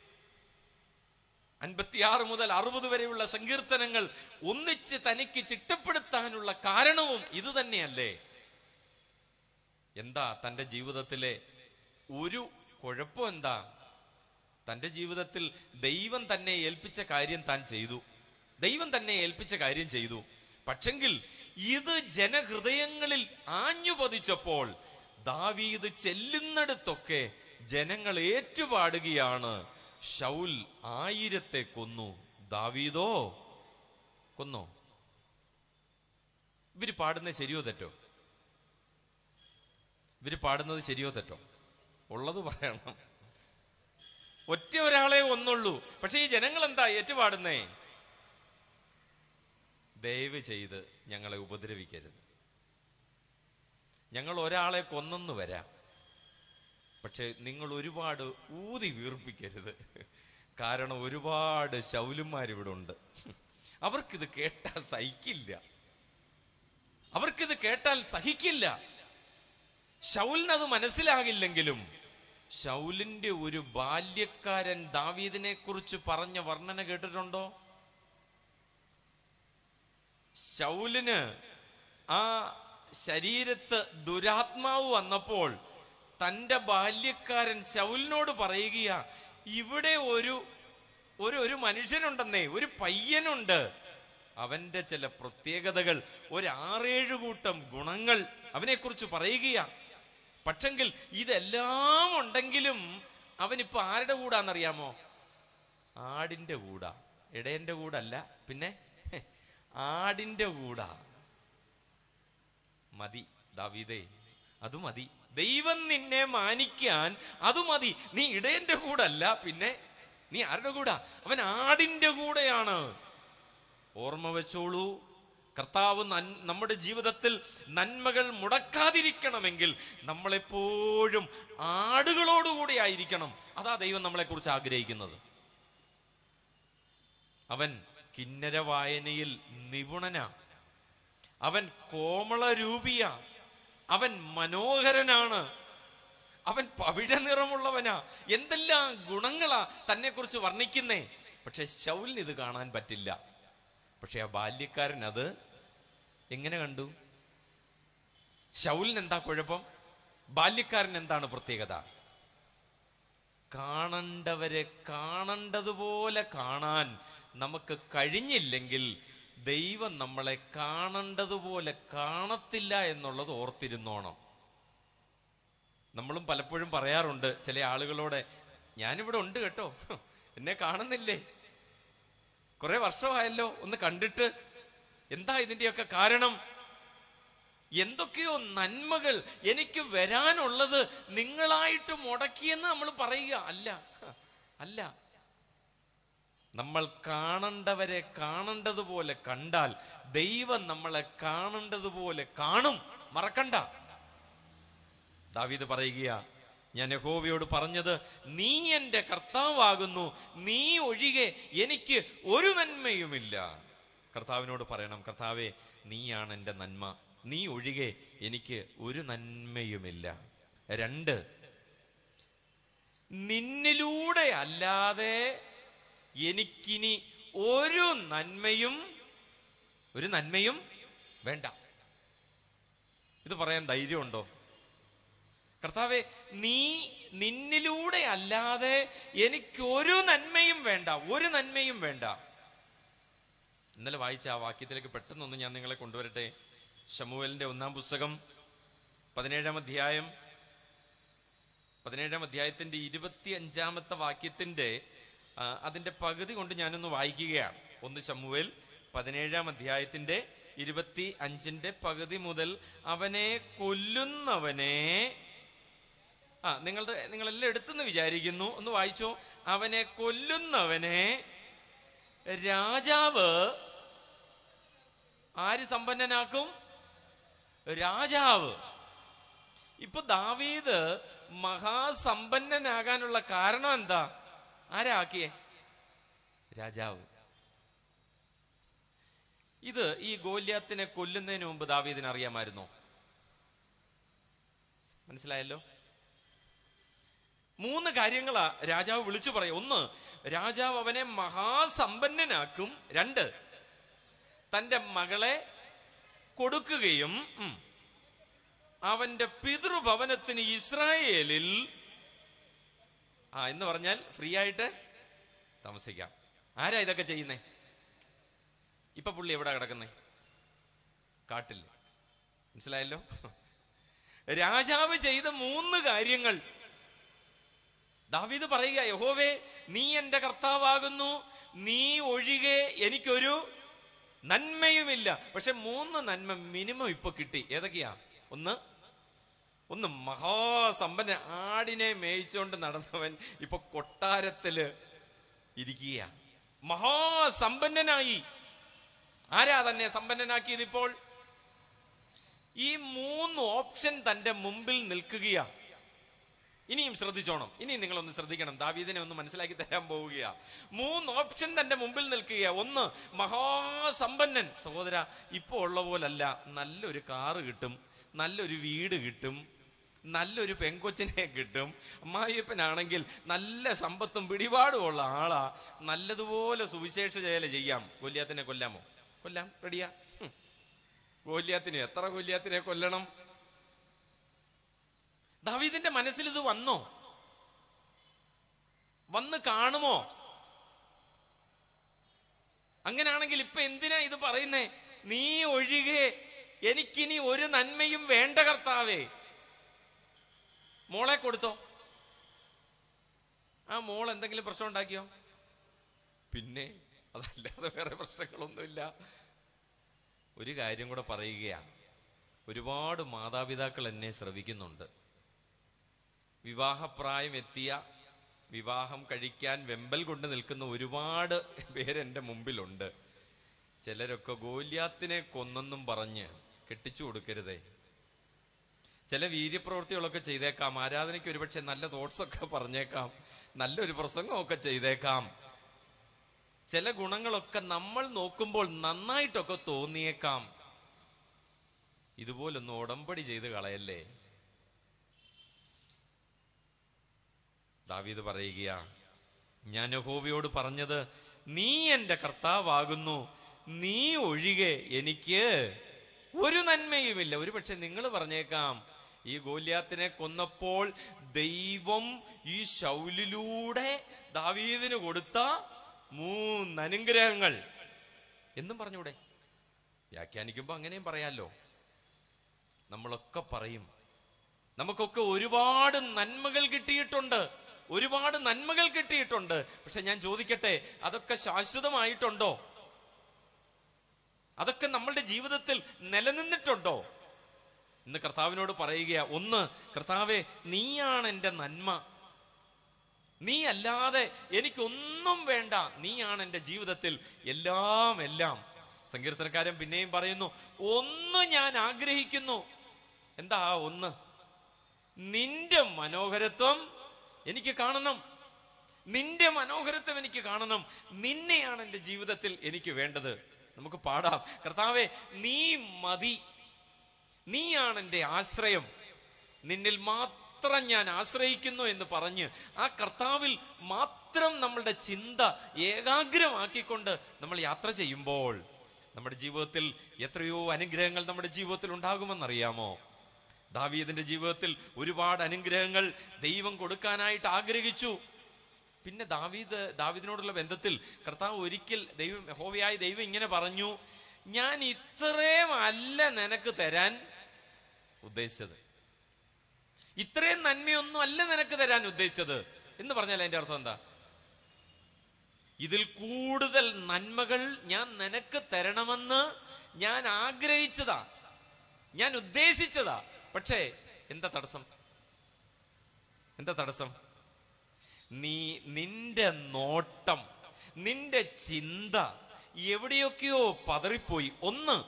അൻപത്തിയാറ് മുതൽ അറുപത് വരെയുള്ള സങ്കീർത്തനങ്ങൾ ഒന്നിച്ച് തനിക്ക് ചിട്ടപ്പെടുത്താനുള്ള കാരണവും ഇത് തന്നെയല്ലേ എന്താ തൻ്റെ ജീവിതത്തിലെ ഒരു കുഴപ്പം എന്താ തൻ്റെ ജീവിതത്തിൽ ദൈവം തന്നെ ഏൽപ്പിച്ച കാര്യം താൻ ചെയ്തു ദൈവം തന്നെ ഏൽപ്പിച്ച കാര്യം ചെയ്തു പക്ഷെങ്കിൽ ഇത് ജനഹൃദയങ്ങളിൽ ആഞ്ഞു പതിച്ചപ്പോൾ ദാവീദ് ചെല്ലുന്നിടത്തൊക്കെ ജനങ്ങൾ ഏറ്റുപാടുകയാണ് ഷൗൽ ആയിരത്തെ കൊന്നു ദാവീദോ കൊന്നോ ഇവര് പാടുന്നത് ശരിയോ തെറ്റോ ഇവര് പാടുന്നത് ശരിയോ തെറ്റോ ഉള്ളത് പറയണം ഒറ്റ ഒരാളെ ഒന്നുള്ളൂ പക്ഷെ ഈ ജനങ്ങൾ എന്താ ഏറ്റുപാടുന്നേ ദയവ് ചെയ്ത് ഞങ്ങളെ ഉപദ്രവിക്കരുത് ഞങ്ങൾ ഒരാളെ കൊന്നെന്ന് വരാം പക്ഷെ നിങ്ങൾ ഒരുപാട് ഊതി വീർപ്പിക്കരുത് കാരണം ഒരുപാട് ശൗലുമാരിവിടെ ഉണ്ട് അവർക്കിത് കേട്ടാൽ സഹിക്കില്ല അവർക്കിത് കേട്ടാൽ സഹിക്കില്ല ഷൗലിനത് മനസ്സിലാകില്ലെങ്കിലും ഷൗലിന്റെ ഒരു ബാല്യക്കാരൻ ദാവീദിനെ കുറിച്ച് പറഞ്ഞ വർണ്ണന കേട്ടിട്ടുണ്ടോ ഷൗലിന് ആ ശരീരത്ത് ദുരാത്മാവ് വന്നപ്പോൾ തന്റെ ബാല്യക്കാരൻ ശൗലിനോട് പറയുകയാ ഇവിടെ ഒരു ഒരു ഒരു മനുഷ്യനുണ്ടെന്നേ ഒരു പയ്യനുണ്ട് അവന്റെ ചില പ്രത്യേകതകൾ ഒരു ആറേഴ് കൂട്ടം ഗുണങ്ങൾ അവനെക്കുറിച്ച് പറയുകയാ പക്ഷെങ്കിൽ ഇതെല്ലാം ഉണ്ടെങ്കിലും അവനിപ്പോ ആരുടെ കൂടാന്നറിയാമോ ആടിന്റെ കൂടാ ഇടയന്റെ കൂടല്ല പിന്നെ ഹെ, ആടിന്റെ കൂടാ മതി ദാവീദേ അത് മതി ദൈവം നിന്നെ മാനിക്കാൻ അത് മതി നീ ഇടയന്റെ കൂടല്ല പിന്നെ നീ ആരുടെ കൂടാ അവൻ ആടിന്റെ കൂടെയാണ് ഓർമ്മ വെച്ചോളൂ കർത്താവ് നൻ- നമ്മുടെ ജീവിതത്തിൽ നന്മകൾ മുടക്കാതിരിക്കണമെങ്കിൽ നമ്മളെപ്പോഴും ആടുകളോടുകൂടി ആയിരിക്കണം അതാ ദൈവം നമ്മളെക്കുറിച്ച് ആഗ്രഹിക്കുന്നത് അവൻ കിന്നര വായനയിൽ നിപുണനാ അവൻ കോമളരൂപിയ അവൻ മനോഹരനാണ് അവൻ പവിഴ നിറമുള്ളവനാ എന്തെല്ലാം ഗുണങ്ങളാ തന്നെ കുറിച്ച് വർണ്ണിക്കുന്നേ പക്ഷെ ശൗലിന് ഇത് കാണാൻ പറ്റില്ല പക്ഷെ ആ ബാല്യക്കാരൻ അത് എങ്ങനെ കണ്ടു ശൗലിന് എന്താ കുഴപ്പം ബാല്യക്കാരൻ എന്താണ് പ്രത്യേകത കാണണ്ടവരെ കാണണ്ടതുപോലെ കാണാൻ നമുക്ക് കഴിഞ്ഞില്ലെങ്കിൽ ദൈവം നമ്മളെ കാണണ്ടതുപോലെ കാണത്തില്ല എന്നുള്ളത് ഓർത്തിരുന്നോണം നമ്മളും പലപ്പോഴും പറയാറുണ്ട് ചില ആളുകളോട് ഞാനിവിടെ ഉണ്ട് കേട്ടോ എന്നെ കാണുന്നില്ലേ കുറെ വർഷമായല്ലോ ഒന്ന് കണ്ടിട്ട് എന്താ ഇതിന്റെയൊക്കെ കാരണം എന്തൊക്കെയോ നന്മകൾ എനിക്ക് വരാനുള്ളത് നിങ്ങളായിട്ട് മുടക്കിയെന്ന് നമ്മൾ പറയുക അല്ല അല്ല നമ്മൾ കാണണ്ടവരെ കാണേണ്ടതുപോലെ കണ്ടാൽ ദൈവം നമ്മളെ കാണേണ്ടതുപോലെ കാണും മറക്കണ്ട ദാവീദ് പറയുകയാ ഞാൻ യഹോവയോട് പറഞ്ഞത് നീ എൻ്റെ കർത്താവാകുന്നു നീ ഒഴികെ എനിക്ക് ഒരു നന്മയുമില്ല കർത്താവിനോട് പറയണം കർത്താവെ നീയാണ് എൻ്റെ നന്മ നീ ഒഴികെ എനിക്ക് ഒരു നന്മയുമില്ല രണ്ട് നിന്നിലൂടെ അല്ലാതെ എനിക്കിനി ഒരു നന്മയും ഒരു നന്മയും വേണ്ട ഇത് പറയാൻ ധൈര്യമുണ്ടോ കർത്താവെ നീ നിന്നിലൂടെ അല്ലാതെ എനിക്ക് ഒരു നന്മയും വേണ്ട ഒരു നന്മയും വേണ്ട ഇന്നലെ വായിച്ച ആ വാക്യത്തിലേക്ക് പെട്ടെന്നൊന്ന് ഞാൻ നിങ്ങളെ കൊണ്ടുവരട്ടെ ഷമുവേലിന്റെ ഒന്നാം പുസ്തകം പതിനേഴാം അധ്യായം പതിനേഴാം അധ്യായത്തിന്റെ ഇരുപത്തി അഞ്ചാമത്തെ വാക്യത്തിന്റെ ആ, അതിന്റെ പകുതി കൊണ്ട് ഞാനൊന്ന് വായിക്കുകയാണ് ഒന്ന് ശമുവേൽ പതിനേഴാം അധ്യായത്തിന്റെ ഇരുപത്തി അഞ്ചിന്റെ പകുതി മുതൽ അവനെ കൊല്ലുന്നവനെ ആ നിങ്ങളുടെ നിങ്ങളെല്ലാം എടുത്തെന്ന് വിചാരിക്കുന്നു ഒന്ന് വായിച്ചോ അവനെ കൊല്ലുന്നവനെ രാജാവ് ആര് സമ്പന്നനാക്കും രാജാവ് ഇപ്പൊ ദാവീദ് മഹാസമ്പന്നനാകാനുള്ള കാരണം എന്താ ആരാ ആക്കിയേ രാജാവ് ഇത് ഈ ഗോല്യാത്തിനെ കൊല്ലുന്നതിന് മുമ്പ് ദാവീദിന് അറിയാമായിരുന്നോ മനസ്സിലായല്ലോ മൂന്ന് കാര്യങ്ങളാ രാജാവ് വിളിച്ചു പറയും ഒന്ന് രാജാവ് അവനെ മഹാസമ്പന്നനാക്കും രണ്ട് തന്റെ മകളെ കൊടുക്കുകയും ഉം, അവന്റെ പിതൃഭവനത്തിന് ഇസ്രായേലിൽ ആ എന്ന് പറഞ്ഞാൽ ഫ്രീ ആയിട്ട് താമസിക്കാം ആരാ ഇതൊക്കെ ചെയ്യുന്നേ ഇപ്പൊ പുള്ളി എവിടെ കിടക്കുന്നേ കാട്ടിൽ മനസ്സിലായല്ലോ രാജാവ് ചെയ്ത മൂന്ന് കാര്യങ്ങൾ ദാവീദ് പറയുക യഹോവേ നീ എന്റെ കർത്താവാകുന്നു നീ ഒഴികെ എനിക്കൊരു നന്മയുമില്ല പക്ഷെ മൂന്ന് നന്മ മിനിമം ഇപ്പൊ കിട്ടി ഏതൊക്കെയാ ഒന്ന് ഒന്ന് മഹാസമ്പന്ന ആടിനെ മേയിച്ചുകൊണ്ട് നടന്നവൻ ഇപ്പൊ കൊട്ടാരത്തില് ഇരിക്കുക മഹാസമ്പന്നനായി ആരാ തന്നെ സമ്പന്നനാക്കിയത് ഇപ്പോൾ ഈ മൂന്ന് ഓപ്ഷൻ തന്റെ മുമ്പിൽ നിൽക്കുകയാ ഇനിയും ശ്രദ്ധിച്ചോണം ഇനിയും നിങ്ങളൊന്ന് ശ്രദ്ധിക്കണം ദാവീദിനെ ഒന്ന് മനസ്സിലാക്കി തരാൻ പോവുകയാ മൂന്ന് ഓപ്ഷൻ തന്റെ മുമ്പിൽ നിൽക്കുകയാ ഒന്ന് മഹാസമ്പന്നൻ സഹോദര ഇപ്പൊ ഉള്ള പോലല്ല നല്ലൊരു കാറ് കിട്ടും നല്ലൊരു വീട് കിട്ടും നല്ലൊരു പെങ്കൊച്ചിനെ കിട്ടും അമ്മായിയപ്പനാണെങ്കിൽ നല്ല സമ്പത്തും പിടിപാടും ഉള്ള ആളാ നല്ലതുപോലെ സുവിശേഷ ചേല ചെയ്യാം കൊല്യാത്തിനെ കൊല്ലാമോ കൊല്ലാം റെഡിയാ ഹും. ഗോല്യാത്തിനെ എത്ര ഗോല്യാത്തിനെ കൊല്ലണം ദാവീദിന്റെ മനസ്സിൽ ഇത് വന്നോ വന്ന് കാണുമോ അങ്ങനാണെങ്കിൽ ഇപ്പൊ എന്തിനാ ഇത് പറയുന്നേ നീ ഒഴികെ എനിക്കിനി ഒരു നന്മയും വേണ്ട കർത്താവേ മോളെ കൊടുത്തോ ആ മോൾ എന്തെങ്കിലും പ്രശ്നം ഉണ്ടാക്കിയോ പിന്നെ അതല്ലാതെ വേറെ പ്രശ്നങ്ങളൊന്നുമില്ല ഒരു കാര്യം കൂടെ പറയുകയാണ് ഒരുപാട് മാതാപിതാക്കൾ എന്നെ ശ്രവിക്കുന്നുണ്ട് വിവാഹപ്രായം എത്തിയ വിവാഹം കഴിക്കാൻ വെമ്പൽ കൊണ്ട് നിൽക്കുന്ന ഒരുപാട് പേരെൻ്റെ മുമ്പിലുണ്ട് ചിലരൊക്കെ ഗോല്യാത്തിനെ കൊന്നെന്നും പറഞ്ഞ് കെട്ടിച്ചു കൊടുക്കരുതേ ചില വീര്യപ്രവൃത്തികളൊക്കെ ചെയ്തേക്കാം ആരാധനയ്ക്ക് ഒരുപക്ഷെ നല്ല തോട്ട്സ് ഒക്കെ പറഞ്ഞേക്കാം നല്ലൊരു പ്രസംഗമൊക്കെ ചെയ്തേക്കാം ചില ഗുണങ്ങളൊക്കെ നമ്മൾ നോക്കുമ്പോൾ നന്നായിട്ടൊക്കെ തോന്നിയേക്കാം ഇതുപോലൊന്ന് ഉടമ്പടി ചെയ്ത് കളയല്ലേ ദാവീദ് പറയുകയാ ഞാൻ യഹോവയോട് പറഞ്ഞത് നീ എൻ്റെ കർത്താവാകുന്നു നീ ഒഴികെ എനിക്ക് ഒരു നന്മയുമില്ല ഒരു പക്ഷെ നിങ്ങൾ പറഞ്ഞേക്കാം ഈ ഗോല്യാത്തിനെ കൊന്നപ്പോൾ ദൈവം ഈ ശൗലിലൂടെ ദാവീദിന് കൊടുത്ത മൂന്ന് അനുഗ്രഹങ്ങൾ എന്നും പറഞ്ഞൂടെ വ്യാഖ്യാനിക്കുമ്പോൾ അങ്ങനെയും പറയാലോ നമ്മളൊക്കെ പറയും നമുക്കൊക്കെ ഒരുപാട് നന്മകൾ കിട്ടിയിട്ടുണ്ട് ഒരുപാട് നന്മകൾ കിട്ടിയിട്ടുണ്ട് പക്ഷെ ഞാൻ ചോദിക്കട്ടെ അതൊക്കെ ശാശ്വതമായിട്ടുണ്ടോ അതൊക്കെ നമ്മളുടെ ജീവിതത്തിൽ നിലനിന്നിട്ടുണ്ടോ ഇന്ന് കർത്താവിനോട് പറയുക ഒന്ന് കർത്താവെ നീയാണ് എൻ്റെ നന്മ നീ അല്ലാതെ എനിക്കൊന്നും വേണ്ട നീയാണ് എൻ്റെ ജീവിതത്തിൽ എല്ലാം എല്ലാം സങ്കീർത്തനക്കാരൻ പിന്നെയും പറയുന്നു ഒന്ന് ഞാൻ ആഗ്രഹിക്കുന്നു എന്താ ആ ഒന്ന് നിന്റെ മനോഹരത്വം എനിക്ക് കാണണം നിന്റെ മനോഹരത്വം എനിക്ക് കാണണം നിന്നെയാണ് എൻ്റെ ജീവിതത്തിൽ എനിക്ക് വേണ്ടത് നമുക്ക് പാടാം കർത്താവെ നീ മതി നീയാണ് എൻ്റെ ആശ്രയം നിന്നിൽ മാത്രം ഞാൻ ആശ്രയിക്കുന്നു എന്ന് പറഞ്ഞ് ആ കർത്താവിൽ മാത്രം നമ്മളുടെ ചിന്ത ഏകാഗ്രമാക്കിക്കൊണ്ട് നമ്മൾ യാത്ര ചെയ്യുമ്പോൾ നമ്മുടെ ജീവിതത്തിൽ എത്രയോ അനുഗ്രഹങ്ങൾ നമ്മുടെ ജീവിതത്തിൽ ഉണ്ടാകുമെന്നറിയാമോ ദാവീദിന്റെ ജീവിതത്തിൽ ഒരുപാട് അനുഗ്രഹങ്ങൾ ദൈവം കൊടുക്കാനായിട്ട് ആഗ്രഹിച്ചു പിന്നെ ദാവീദ് ദാവീദിനോടുള്ള ബന്ധത്തിൽ കർത്താവ് ഒരിക്കൽ ദൈവം ഹോവയായ ദൈവം ഇങ്ങനെ പറഞ്ഞു ഞാൻ ഇത്രയും അല്ല നിനക്ക് തരാൻ ഉദ്ദേശിച്ചത് ഇത്രയും നന്മയൊന്നും അല്ല നിനക്ക് തരാൻ ഉദ്ദേശിച്ചത് എന്ന് പറഞ്ഞാൽ അതിന്റെ അർത്ഥം എന്താ ഇതിൽ കൂടുതൽ നന്മകൾ ഞാൻ നിനക്ക് തരണമെന്ന് ഞാൻ ആഗ്രഹിച്ചതാ ഞാൻ ഉദ്ദേശിച്ചതാ പക്ഷേ എന്താ തടസ്സം എന്താ തടസ്സം നീ നിന്റെ നോട്ടം നിന്റെ ചിന്ത എവിടെയൊക്കെയോ പതറിപ്പോയി ഒന്ന്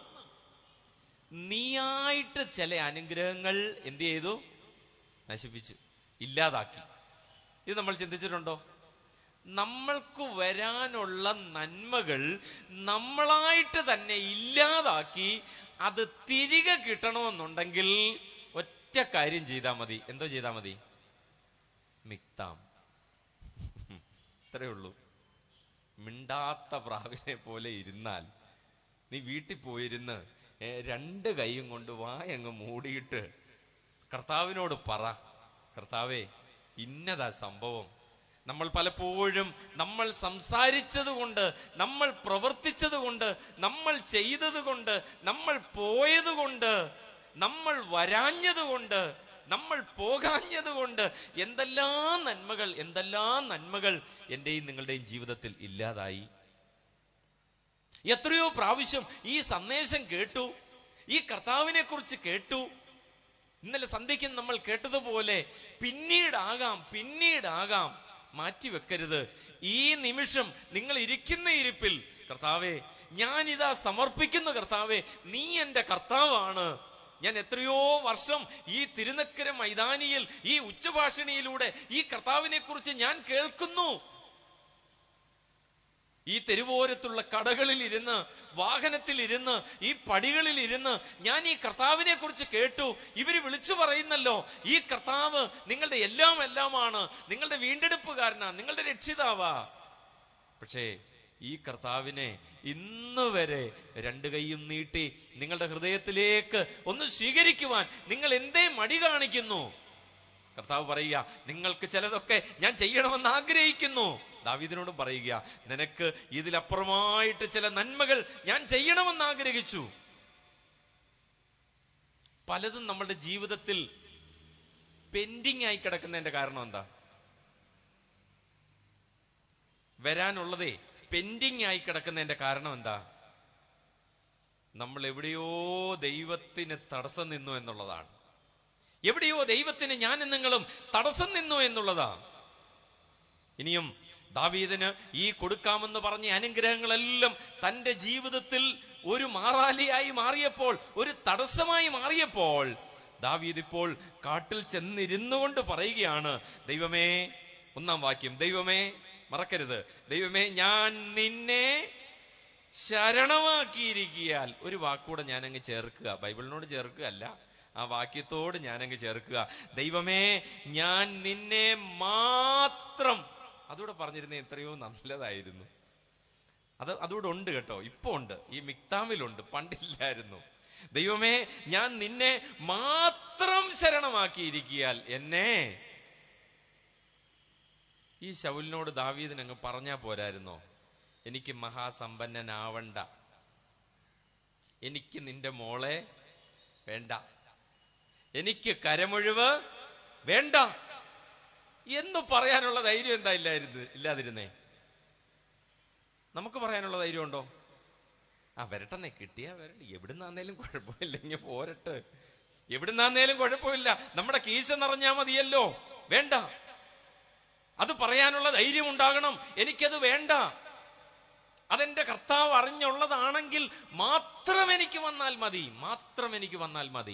നീയായിട്ട് ചില അനുഗ്രഹങ്ങൾ എന്ത് ചെയ്തു നശിപ്പിച്ചു ഇല്ലാതാക്കി ഇത് നമ്മൾ ചിന്തിച്ചിട്ടുണ്ടോ നമ്മൾക്ക് വരാനുള്ള നന്മകൾ നമ്മളായിട്ട് തന്നെ ഇല്ലാതാക്കി അത് തിരികെ കിട്ടണമെന്നുണ്ടെങ്കിൽ ഒറ്റ കാര്യം ചെയ്താൽ മതി എന്തോ ചെയ്താൽ മതി മിക്താം ഇത്രയേ ഉള്ളൂ മിണ്ടാത്ത പ്രാവിനെ പോലെ ഇരുന്നാൽ നീ വീട്ടിൽ പോയിരുന്ന് ഏ, രണ്ട് കൈയും കൊണ്ട് വായങ്ങ് മൂടിയിട്ട് കർത്താവിനോട് പറ കർത്താവേ ഇന്നതാ സംഭവം നമ്മൾ പലപ്പോഴും നമ്മൾ സംസാരിച്ചത് കൊണ്ട് നമ്മൾ പ്രവർത്തിച്ചത് കൊണ്ട് നമ്മൾ ചെയ്തത് കൊണ്ട് നമ്മൾ പോയത് കൊണ്ട് നമ്മൾ വരാഞ്ഞത് കൊണ്ട് നമ്മൾ പോകാഞ്ഞത് കൊണ്ട് എന്തെല്ലാം നന്മകൾ എന്തെല്ലാം നന്മകൾ എൻ്റെയും നിങ്ങളുടെയും ജീവിതത്തിൽ ഇല്ലാതായി എത്രയോ പ്രാവശ്യം ഈ സന്ദേശം കേട്ടു ഈ കർത്താവിനെ കുറിച്ച് കേട്ടു ഇന്നലെ സന്ധ്യയ്ക്ക് നമ്മൾ കേട്ടതുപോലെ പിന്നീടാകാം പിന്നീടാകാം മാറ്റിവെക്കരുത് ഈ നിമിഷം നിങ്ങൾ ഇരിക്കുന്ന ഇരിപ്പിൽ കർത്താവെ ഞാനിതാ സമർപ്പിക്കുന്നു കർത്താവെ നീ എൻ്റെ കർത്താവാണ് ഞാൻ എത്രയോ വർഷം ഈ തിരുനക്കര മൈതാനിയിൽ ഈ ഉച്ചഭാഷണിയിലൂടെ ഈ കർത്താവിനെ കുറിച്ച് ഞാൻ കേൾക്കുന്നു ഈ തെരുവോരത്തുള്ള കടകളിൽ ഇരുന്ന് വാഹനത്തിൽ ഇരുന്ന് ഈ പടികളിൽ ഇരുന്ന് ഞാൻ ഈ കർത്താവിനെ കുറിച്ച് കേട്ടു ഇവര് വിളിച്ചു പറയുന്നല്ലോ ഈ കർത്താവ് നിങ്ങളുടെ എല്ലാം എല്ലാമാണ് നിങ്ങളുടെ വീണ്ടെടുപ്പുകാരനാ നിങ്ങളുടെ രക്ഷിതാവാ പക്ഷേ ഈ കർത്താവിനെ ഇന്ന് വരെ രണ്ട് കൈയും നീട്ടി നിങ്ങളുടെ ഹൃദയത്തിലേക്ക് ഒന്ന് സ്വീകരിക്കുവാൻ നിങ്ങൾ എന്തേ മടി കാണിക്കുന്നു കർത്താവ് പറയുക നിങ്ങൾക്ക് ചിലതൊക്കെ ഞാൻ ചെയ്യണമെന്ന് ആഗ്രഹിക്കുന്നു ദാവീദിനോടും പറയുക നിനക്ക് ഇതിലപ്പുറമായിട്ട് ചില നന്മകൾ ഞാൻ ചെയ്യണമെന്ന് ആഗ്രഹിച്ചു പലതും നമ്മളുടെ ജീവിതത്തിൽ പെൻഡിങ് ആയി കിടക്കുന്നതിന്റെ കാരണം എന്താ വരാനുള്ളതേ പെൻഡിങ് ആയി കിടക്കുന്നതിന്റെ കാരണം എന്താ നമ്മൾ എവിടെയോ ദൈവത്തിന് തടസ്സം നിന്നു എന്നുള്ളതാണ് എവിടെയോ ദൈവത്തിന് ഞാനും നിങ്ങളും തടസ്സം നിന്നു എന്നുള്ളതാ ഇനിയും ദാവീദിന് ഈ കൊടുക്കാമെന്ന് പറഞ്ഞ അനുഗ്രഹങ്ങളെല്ലാം തൻ്റെ ജീവിതത്തിൽ ഒരു മാറാലിയായി മാറിയപ്പോൾ ഒരു തടസ്സമായി മാറിയപ്പോൾ ദാവീദ് ഇപ്പോൾ കാട്ടിൽ ചെന്നിരുന്നു കൊണ്ട് പറയുകയാണ് ദൈവമേ ഒന്നാം വാക്യം ദൈവമേ മറക്കരുത് ദൈവമേ ഞാൻ നിന്നെ ശരണമാക്കിയിരിക്കിയാൽ ഒരു വാക്കൂടെ ഞാൻ അങ്ങ് ചേർക്കുക ബൈബിളിനോട് ചേർക്കുകയല്ല ആ വാക്യത്തോട് ഞാൻ അങ്ങ് ചേർക്കുക ദൈവമേ ഞാൻ നിന്നെ മാത്രം അതുകൂടെ പറഞ്ഞിരുന്ന എത്രയോ നല്ലതായിരുന്നു അത് അതുകൂടെ ഉണ്ട് കേട്ടോ ഇപ്പൊ ഉണ്ട് ഈ മിക്താമിലുണ്ട് പണ്ടില്ലായിരുന്നു ദൈവമേ ഞാൻ നിന്നെ മാത്രം ശരണമാക്കിയിരിക്കിയാൽ എന്നെ ഈ ശൗലിനോട് ദാവീദിന് അങ്ങ് പറഞ്ഞാ പോരായിരുന്നോ എനിക്ക് മഹാസമ്പന്നനാവണ്ട എനിക്ക് നിന്റെ മോളെ വേണ്ട എനിക്ക് കരമൊഴിവ് വേണ്ട എന്ന് പറയാനുള്ള ധൈര്യം എന്താ ഇല്ലായിരുന്നു ഇല്ലാതിരുന്നേ നമുക്ക് പറയാനുള്ള ധൈര്യം ഉണ്ടോ ആ വരട്ടെന്നേ കിട്ടിയാ വരട്ടെ എവിടുന്നാന്നേലും കുഴപ്പമില്ല ഇങ്ങനെ പോരട്ടെ എവിടുന്നാന്നേലും കുഴപ്പമില്ല നമ്മുടെ കീശ നിറഞ്ഞാ മതിയല്ലോ വേണ്ട അത് പറയാനുള്ള ധൈര്യം ഉണ്ടാകണം എനിക്കത് വേണ്ട അതെന്റെ കർത്താവ് അറിഞ്ഞുള്ളതാണെങ്കിൽ മാത്രം എനിക്ക് വന്നാൽ മതി മാത്രം എനിക്ക് വന്നാൽ മതി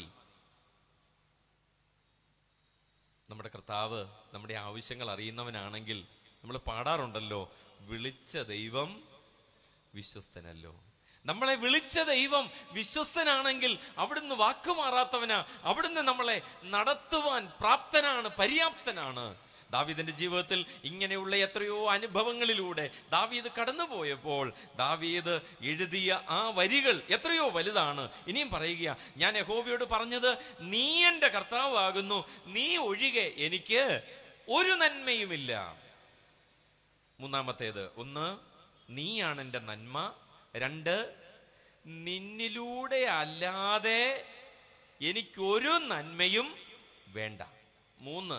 നമ്മുടെ കർത്താവ് നമ്മുടെ ആവശ്യങ്ങൾ അറിയുന്നവനാണെങ്കിൽ നമ്മൾ പാടാറുണ്ടല്ലോ വിളിച്ച ദൈവം വിശ്വസ്തനല്ലോ നമ്മളെ വിളിച്ച ദൈവം വിശ്വസ്തനാണെങ്കിൽ അവിടുന്ന് വാക്കുമാറാത്തവനാ അവിടുന്ന് നമ്മളെ നടത്തുവാൻ പ്രാപ്തനാണ് പര്യാപ്തനാണ് ദാവീദിന്റെ ജീവിതത്തിൽ ഇങ്ങനെയുള്ള എത്രയോ അനുഭവങ്ങളിലൂടെ ദാവീദ് കടന്നുപോയപ്പോൾ ദാവീദ് എഴുതിയ ആ വരികൾ എത്രയോ വലുതാണ് ഇനിയും പറയുക ഞാൻ യഹോവയോട് പറഞ്ഞത് നീ എൻ്റെ കർത്താവാകുന്നു നീ ഒഴികെ എനിക്ക് ഒരു നന്മയുമില്ല മൂന്നാമത്തേത് ഒന്ന് നീയാണ് എൻ്റെ നന്മ രണ്ട് നിന്നിലൂടെ അല്ലാതെ എനിക്കൊരു നന്മയും വേണ്ട മൂന്ന്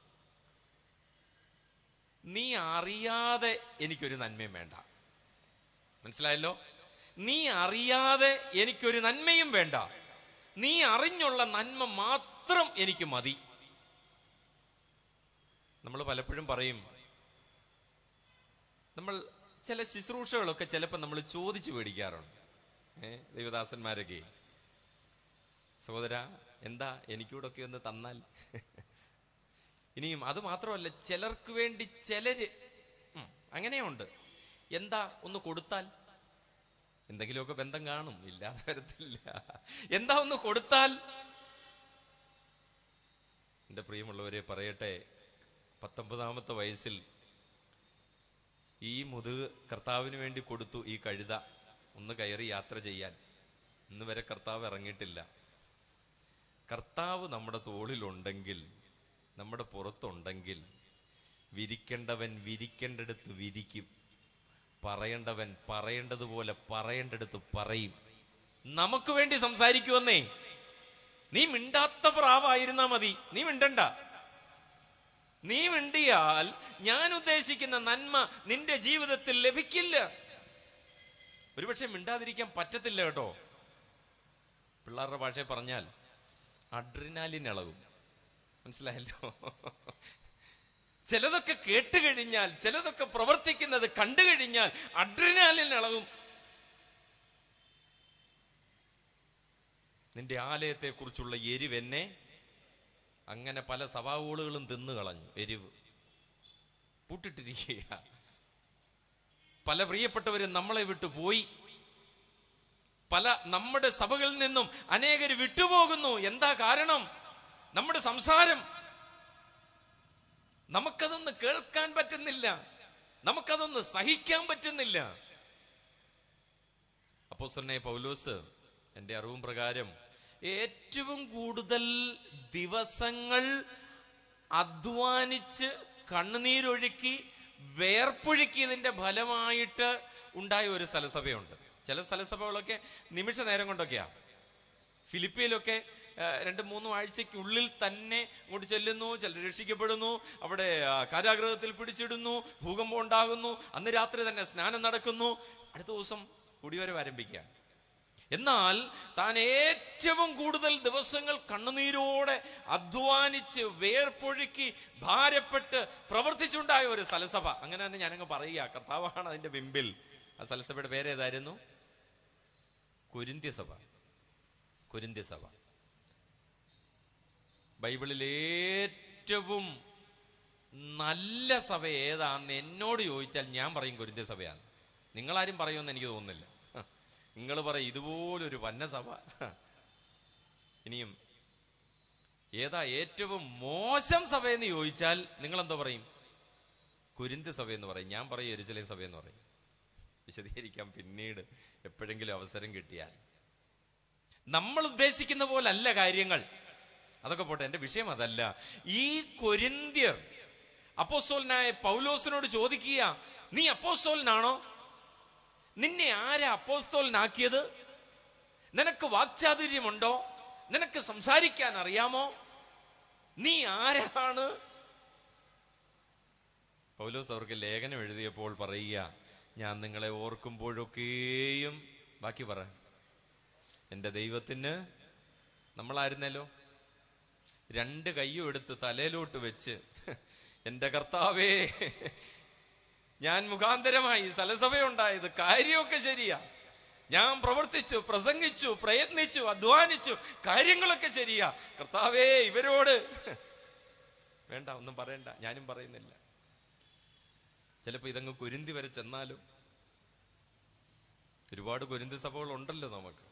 നീ അറിയാതെ എനിക്കൊരു നന്മയും വേണ്ട മനസ്സിലായല്ലോ നീ അറിയാതെ എനിക്കൊരു നന്മയും വേണ്ട നീ അറിഞ്ഞുള്ള നന്മ മാത്രം എനിക്ക് മതി നമ്മൾ പലപ്പോഴും പറയും നമ്മൾ ചില ശുശ്രൂഷകളൊക്കെ ചിലപ്പോൾ നമ്മൾ ചോദിച്ചു മേടിക്കാറുണ്ട് ഏ ദൈവദാസന്മാരൊക്കെ സഹോദര എന്താ എനിക്കൂടെ ഒക്കെ ഒന്ന് തന്നാൽ ഇനിയും അത് മാത്രമല്ല ചിലർക്ക് വേണ്ടി ചിലര് ഉം, അങ്ങനെയുണ്ട് എന്താ ഒന്ന് കൊടുത്താൽ എന്തെങ്കിലുമൊക്കെ ബന്ധം കാണും ഇല്ലാതെ വരത്തില്ല എന്താ ഒന്ന് കൊടുത്താൽ എൻ്റെ പ്രിയമുള്ളവരെ പറയട്ടെ പത്തൊമ്പതാമത്തെ വയസ്സിൽ ഈ മുതുക് കർത്താവിന് വേണ്ടി കൊടുത്തു ഈ കഴുത ഒന്ന് കയറി യാത്ര ചെയ്യാൻ ഇന്ന് വരെ കർത്താവ് ഇറങ്ങിയിട്ടില്ല കർത്താവ് നമ്മുടെ തോളിലുണ്ടെങ്കിൽ നമ്മുടെ പുറത്തുണ്ടെങ്കിൽ വിരിക്കേണ്ടവൻ വിരിക്കേണ്ടടുത്ത് വിരിക്കും പറയേണ്ടവൻ പറയേണ്ടതുപോലെ പറയേണ്ടടുത്ത് പറയും നമുക്ക് വേണ്ടി സംസാരിക്കുവന്നേ നീ മിണ്ടാത്ത പ്രാവായിരുന്നാ മതി നീ മിണ്ടണ്ട നീ മിണ്ടിയാൽ ഞാൻ ഉദ്ദേശിക്കുന്ന നന്മ നിന്റെ ജീവിതത്തിൽ ലഭിക്കില്ല ഒരുപക്ഷെ മിണ്ടാതിരിക്കാൻ പറ്റത്തില്ല കേട്ടോ പിള്ളേരുടെ ഭാഷയിൽ പറഞ്ഞാൽ അഡ്രിനാലിൻ ഇളകും മനസ്സിലായല്ലോ ചിലതൊക്കെ കേട്ട് കഴിഞ്ഞാൽ ചിലതൊക്കെ പ്രവർത്തിക്കുന്നത് കണ്ടു കഴിഞ്ഞാൽ അഡ്രിനാലിൻ ഇളകും നിന്റെ ആലയത്തെ കുറിച്ചുള്ള എരിവ് എന്നെ അങ്ങനെ പല സഭാവൂളുകളും തിന്നു കളഞ്ഞു എരിവ് പൂട്ടിട്ടിരിക്കുക പല പ്രിയപ്പെട്ടവരും നമ്മളെ വിട്ടു പോയി പല നമ്മുടെ സഭകളിൽ നിന്നും അനേകർ വിട്ടുപോകുന്നു എന്താ കാരണം നമ്മുടെ സംസാരം നമുക്കതൊന്ന് കേൾക്കാൻ പറ്റുന്നില്ല നമുക്കതൊന്ന് സഹിക്കാൻ പറ്റുന്നില്ല അപ്പോ സ്വന്നെ പൗലോസ് എൻ്റെ അറിവും പ്രകാരം ഏറ്റവും കൂടുതൽ ദിവസങ്ങൾ അധ്വാനിച്ച് കണ്ണുനീരൊഴുക്കി വേർപ്പൊഴുക്കിയതിന്റെ ഫലമായിട്ട് ഉണ്ടായ ഒരു സ്ഥലസഭയുണ്ട് ചില സ്ഥലസഭകളൊക്കെ നിമിഷ നേരം കൊണ്ടൊക്കെയാ ഫിലിപ്പിയിലൊക്കെ ആ, രണ്ട് മൂന്നും ആഴ്ചയ്ക്കുള്ളിൽ തന്നെ അങ്ങോട്ട് ചെല്ലുന്നു ചിലർ രക്ഷിക്കപ്പെടുന്നു അവിടെ ആ, കാരാഗൃഹത്തിൽ പിടിച്ചിടുന്നു ഭൂകമ്പം ഉണ്ടാകുന്നു അന്ന് രാത്രി തന്നെ സ്നാനം നടക്കുന്നു അടുത്ത ദിവസം കുടിവരവ് ആരംഭിക്കുകയാണ് എന്നാൽ താൻ ഏറ്റവും കൂടുതൽ ദിവസങ്ങൾ കണ്ണുനീരോടെ അധ്വാനിച്ച് വേർപ്പൊഴുക്കി ഭാരപ്പെട്ട് പ്രവർത്തിച്ചുണ്ടായ ഒരു സ്ഥലസഭ അങ്ങനെ തന്നെ ഞാനങ്ങ് പറയുക കർത്താവാണ് അതിന്റെ ബിംബിൽ ആ സ്ഥലസഭയുടെ പേരേതായിരുന്നു കുരിന്ത്യ സഭ കുരിന്ത്യ സഭ ബൈബിളിൽ ഏറ്റവും നല്ല സഭ ഏതാന്ന് എന്നോട് ചോദിച്ചാൽ ഞാൻ പറയും കുരിന്ത്യ സഭയാണ് നിങ്ങളാരും പറയുമെന്ന് എനിക്ക് തോന്നുന്നില്ല നിങ്ങൾ പറയും ഇതുപോലൊരു വന്ന സഭ ഇനിയും ഏതാ ഏറ്റവും മോശം സഭയെന്ന് ചോദിച്ചാൽ നിങ്ങൾ എന്തോ പറയും കുരിന്ത്യ സഭയെന്ന് പറയും ഞാൻ പറയും എരിശലേം സഭയെന്ന് പറയും വിശദീകരിക്കാം പിന്നീട് എപ്പോഴെങ്കിലും അവസരം കിട്ടിയാൽ നമ്മൾ ഉദ്ദേശിക്കുന്ന പോലല്ല കാര്യങ്ങൾ അതൊക്കെ പോട്ടെ എന്റെ വിഷയം അതല്ല ഈ കൊരിന്ത്യർ അപ്പോസ്തോലനായ പൗലോസിനോട് ചോദിക്കുക നീ അപ്പോസ്തോലനാണോ നിന്നെ ആരാ അപ്പോസ്തോലനാക്കിയത് നിനക്ക് വാക്ചാതുര്യമുണ്ടോ നിനക്ക് സംസാരിക്കാൻ അറിയാമോ നീ ആരാണ് പൗലോസ് അവർക്ക് ലേഖനം എഴുതിയപ്പോൾ പറയുക ഞാൻ നിങ്ങളെ ഓർക്കുമ്പോഴൊക്കെയും ബാക്കി പറ എൻ്റെ ദൈവത്തിന് നമ്മളായിരുന്നല്ലോ രണ്ട് കയ്യും എടുത്ത് തലയിലോട്ട് വെച്ച് എൻ്റെ കർത്താവേ ഞാൻ മുഖാന്തരമായി സലസഭയുണ്ടായത് കാര്യമൊക്കെ ശരിയാ ഞാൻ പ്രവർത്തിച്ചു പ്രസംഗിച്ചു പ്രയത്നിച്ചു അധ്വാനിച്ചു കാര്യങ്ങളൊക്കെ ശരിയാ കർത്താവേ ഇവരോട് വേണ്ട ഒന്നും പറയണ്ട ഞാനും പറയുന്നില്ല ചിലപ്പോ ഇതങ്ങ് കുരുന്തി വരെ ചെന്നാലും ഒരുപാട് കുരുന്തി സഭകൾ ഉണ്ടല്ലോ നമുക്ക്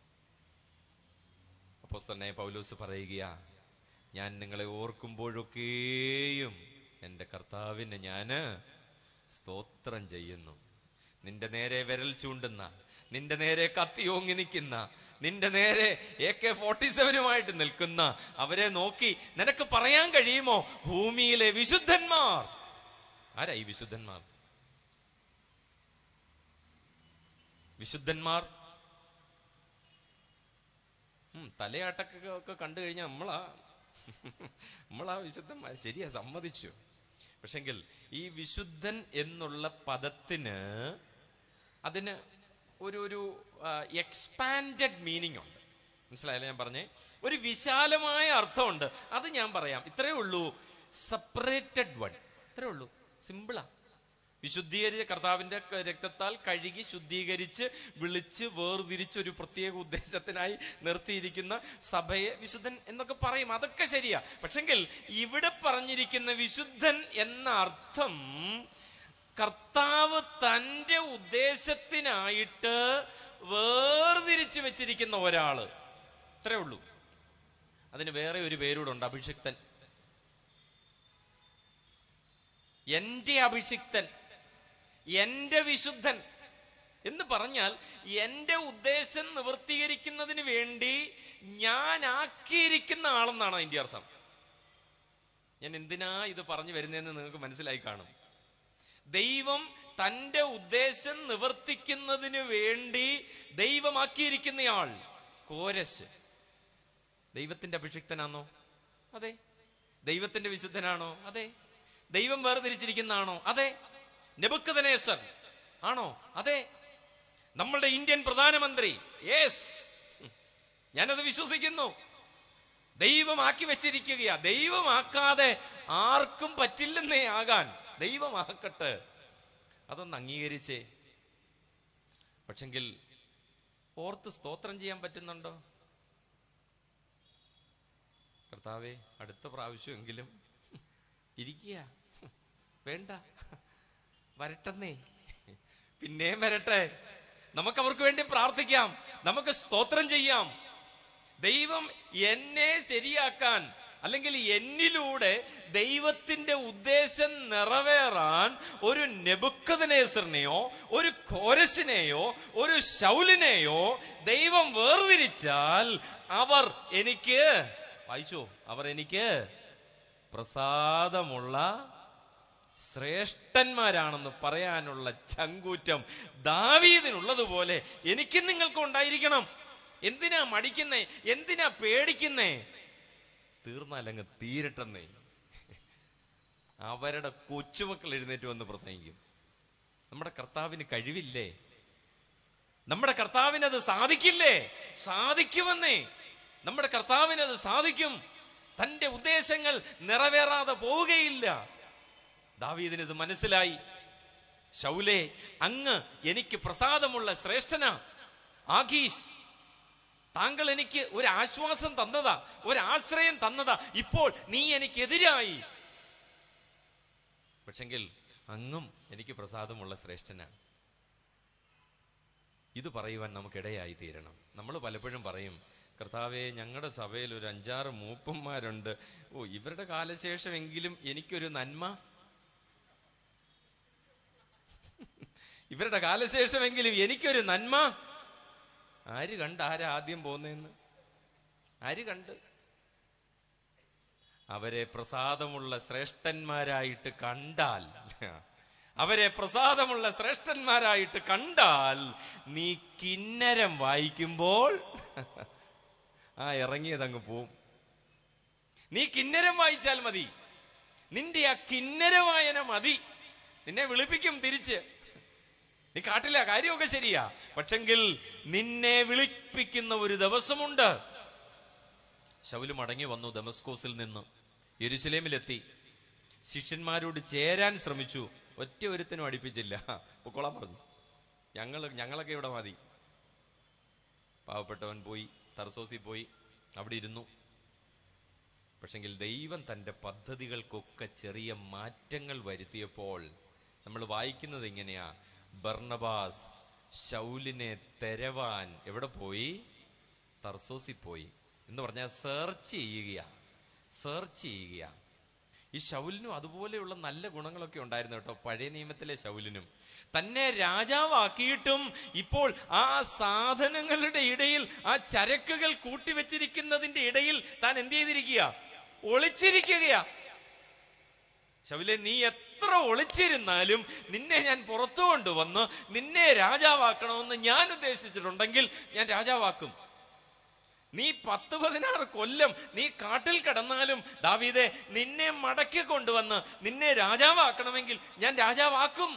അപ്പൊ തന്നെ പൗലോസ് പറയുകയാ ഞാൻ നിങ്ങളെ ഓർക്കുമ്പോഴൊക്കെയും എൻ്റെ കർത്താവിനെ ഞാന് സ്തോത്രം ചെയ്യുന്നു നിന്റെ നേരെ വിരൽ ചൂണ്ടുന്ന നിന്റെ നേരെ കത്തി ഓങ്ങി നിൽക്കുന്ന നിന്റെ നേരെ എ കെ ഫോർട്ടി സെവനുമായിട്ട് നിൽക്കുന്ന അവരെ നോക്കി നിനക്ക് പറയാൻ കഴിയുമോ ഭൂമിയിലെ വിശുദ്ധന്മാർ ആരാ ഈ വിശുദ്ധന്മാർ വിശുദ്ധന്മാർ ഉം, തലയാട്ടൊക്കെ ഒക്കെ കണ്ടു കഴിഞ്ഞാൽ നമ്മളാ നമ്മളാ വിശുദ്ധന്മാർ ശരിയാ സമ്മതിച്ചു പക്ഷെങ്കിൽ ഈ വിശുദ്ധൻ എന്നുള്ള പദത്തിന് അതിന് ഒരു ഒരു എക്സ്പാൻഡഡ് മീനിങ് ഉണ്ട് മനസ്സിലായല്ലോ ഞാൻ പറഞ്ഞേ ഒരു വിശാലമായ അർത്ഥമുണ്ട് അത് ഞാൻ പറയാം ഇത്രയേ ഉള്ളൂ സെപ്പറേറ്റഡ് വൺ ഇത്രയേ ഉള്ളൂ സിമ്പിളാ വിശുദ്ധീകരിച്ച കർത്താവിന്റെ ക- രക്തത്താൽ കഴുകി ശുദ്ധീകരിച്ച് വിളിച്ച് വേർതിരിച്ച് ഒരു പ്രത്യേക ഉദ്ദേശത്തിനായി നിർത്തിയിരിക്കുന്ന സഭയെ വിശുദ്ധൻ എന്നൊക്കെ പറയും അതൊക്കെ ശരിയാ പക്ഷെങ്കിൽ ഇവിടെ പറഞ്ഞിരിക്കുന്ന വിശുദ്ധൻ എന്ന അർത്ഥം കർത്താവ് തൻ്റെ ഉദ്ദേശത്തിനായിട്ട് വേർതിരിച്ചു വെച്ചിരിക്കുന്ന ഒരാള് ഇത്രേ ഉള്ളൂ അതിന് വേറെ ഒരു പേരൂടെ ഉണ്ട് അഭിഷിക്തൻ എന്റെ അഭിഷിക്തൻ എന്റെ വിശുദ്ധൻ എന്ന് പറഞ്ഞാൽ എൻ്റെ ഉദ്ദേശം നിവർത്തീകരിക്കുന്നതിന് വേണ്ടി ഞാൻ ആക്കിയിരിക്കുന്ന ആളെന്നാണ് അതിൻ്റെ അർത്ഥം ഞാൻ എന്തിനാ ഇത് പറഞ്ഞു വരുന്നതെന്ന് നിങ്ങൾക്ക് മനസ്സിലായി കാണും ദൈവം തൻ്റെ ഉദ്ദേശം നിവർത്തിക്കുന്നതിന് വേണ്ടി ദൈവമാക്കിയിരിക്കുന്നയാൾ കോരശ് ദൈവത്തിന്റെ അഭിഷിക്തനാണോ അതെ ദൈവത്തിന്റെ വിശുദ്ധനാണോ അതെ ദൈവം വേർതിരിച്ചിരിക്കുന്നതാണോ അതെ നെബുക്കദനേസർ ആണോ അതെ നമ്മളുടെ ഇന്ത്യൻ പ്രധാനമന്ത്രി യെസ് ഞാനത് വിശ്വസിക്കുന്നു ദൈവമാക്കി വെച്ചിരിക്കുകയാ ദൈവമാക്കാതെ ആർക്കും പറ്റില്ലെന്നേ ആകാൻ ദൈവമാക്കട്ടെ അതൊന്ന് അംഗീകരിച്ചേ പക്ഷെങ്കിൽ ഓർത്ത് സ്തോത്രം ചെയ്യാൻ പറ്റുന്നുണ്ടോ കർത്താവെ അടുത്ത പ്രാവശ്യമെങ്കിലും ഇരിക്കുക വേണ്ട വരട്ടെന്നേ പിന്നെയും വരട്ടെ നമുക്ക് അവർക്ക് വേണ്ടി പ്രാർത്ഥിക്കാം നമുക്ക് സ്തോത്രം ചെയ്യാം ദൈവം എന്നെ ശരിയാക്കാൻ അല്ലെങ്കിൽ എന്നിലൂടെ ദൈവത്തിന്റെ ഉദ്ദേശം നിറവേറാൻ ഒരു നെബുക്കദനേസറിനെയോ ഒരു കോരസിനെയോ ഒരു ശൗലിനെയോ ദൈവം വേർതിരിച്ചാൽ അവർ എനിക്ക് വായിച്ചോ അവർ എനിക്ക് പ്രസാദമുള്ള ശ്രേഷ്ഠന്മാരാണെന്ന് പറയാനുള്ള ചങ്കൂറ്റം ദാവീദിനുള്ളതുപോലെ എനിക്കും നിങ്ങൾക്കും ഉണ്ടായിരിക്കണം എന്തിനാ മടിക്കുന്നേ എന്തിനാ പേടിക്കുന്നേ തീർന്നാലങ്ങ് തീരട്ടെന്നേ അവരുടെ കൊച്ചുമക്കൾ എഴുന്നേറ്റ് വന്ന് പ്രസംഗിക്കും നമ്മുടെ കർത്താവിന് കഴിവില്ലേ നമ്മുടെ കർത്താവിന് അത് സാധിക്കില്ലേ സാധിക്കുമെന്നേ നമ്മുടെ കർത്താവിന് അത് സാധിക്കും തന്റെ ഉദ്ദേശങ്ങൾ നിറവേറാതെ പോവുകയില്ല ദാവീദിന് ഇത് മനസ്സിലായി ശൗലേ അങ്ങ് എനിക്ക് പ്രസാദമുള്ള ശ്രേഷ്ഠന ആഗീഷ് താങ്കൾ എനിക്ക് ഒരു ആശ്വാസം തന്നതാ ഒരു ആശ്രയം തന്നതാ ഇപ്പോൾ നീ എനിക്കെതിരായി പക്ഷെങ്കിൽ അങ്ങും എനിക്ക് പ്രസാദമുള്ള ശ്രേഷ്ഠനാണ് ഇത് പറയുവാൻ നമുക്കിടയായി തീരണം നമ്മൾ പലപ്പോഴും പറയും കർത്താവെ ഞങ്ങളുടെ സഭയിൽ ഒരു അഞ്ചാറ് മൂപ്പന്മാരുണ്ട് ഓ ഇവരുടെ കാലശേഷമെങ്കിലും എനിക്കൊരു നന്മ ഇവരുടെ കാലശേഷമെങ്കിലും എനിക്കൊരു നന്മ ആര് കണ്ട് ആരാ ആദ്യം പോന്നേന്ന് ആര് കണ്ട് അവരെ പ്രസാദമുള്ള ശ്രേഷ്ഠന്മാരായിട്ട് കണ്ടാൽ അവരെ പ്രസാദമുള്ള ശ്രേഷ്ഠന്മാരായിട്ട് കണ്ടാൽ നീ കിന്നരം വായിക്കുമ്പോൾ ആ ഇറങ്ങിയതങ്ങ് പോവും നീ കിന്നരം വായിച്ചാൽ മതി നിന്റെ ആ കിന്നര വായന മതി നിന്നെ വിളിപ്പിക്കും തിരിച്ച് നീ കാട്ടില്ല കാര്യമൊക്കെ ശരിയാ പക്ഷെങ്കിൽ നിന്നെ വിളിപ്പിക്കുന്ന ഒരു ദിവസമുണ്ട് ശൗല് മടങ്ങി വന്നു ദമസ്കോസിൽ നിന്ന് യെരുശലേമിലെത്തി ശിഷ്യന്മാരോട് ചേരാൻ ശ്രമിച്ചു ഒറ്റ ഒരുത്തിനും അടുപ്പിച്ചില്ല പൊക്കോളാൻ പറഞ്ഞു ഞങ്ങൾ ഞങ്ങളൊക്കെ ഇവിടെ മതി പാവപ്പെട്ടവൻ പോയി തർസോസി പോയി അവിടെ ഇരുന്നു പക്ഷെങ്കിൽ ദൈവം തൻ്റെ പദ്ധതികൾക്കൊക്കെ ചെറിയ മാറ്റങ്ങൾ വരുത്തിയപ്പോൾ നമ്മൾ വായിക്കുന്നത് എങ്ങനെയാ ബർണബാസ് ശൗലിനെ തെരവാൻ എവിടെ പോയി തർസോസി പോയി എന്ന് പറഞ്ഞാൽ സെർച്ച് ചെയ്യുകയാ സെർച്ച് ചെയ്യുകയാ ഈ ശൗലിനും അതുപോലെയുള്ള നല്ല ഗുണങ്ങളൊക്കെ ഉണ്ടായിരുന്നു കേട്ടോ പഴയ നിയമത്തിലെ ശൗലിനും തന്നെ രാജാവാക്കിയിട്ടും ഇപ്പോൾ ആ സാധനങ്ങളുടെ ഇടയിൽ ആ ചരക്കുകൾ കൂട്ടിവെച്ചിരിക്കുന്നതിന്റെ ഇടയിൽ താൻ എന്ത് ചെയ്തിരിക്കുക ഒളിച്ചിരിക്കുകയാ ശൗലെ നീ എത്ര ഒളിച്ചിരുന്നാലും നിന്നെ ഞാൻ പുറത്തു കൊണ്ടുവന്ന് നിന്നെ രാജാവാക്കണമെന്ന് ഞാൻ ഉദ്ദേശിച്ചിട്ടുണ്ടെങ്കിൽ ഞാൻ രാജാവാക്കും നീ പത്ത് പതിനാറ് കൊല്ലം നീ കാട്ടിൽ കിടന്നാലും ദാവീദെ നിന്നെ മടക്കി കൊണ്ടുവന്ന് നിന്നെ രാജാവാക്കണമെങ്കിൽ ഞാൻ രാജാവാക്കും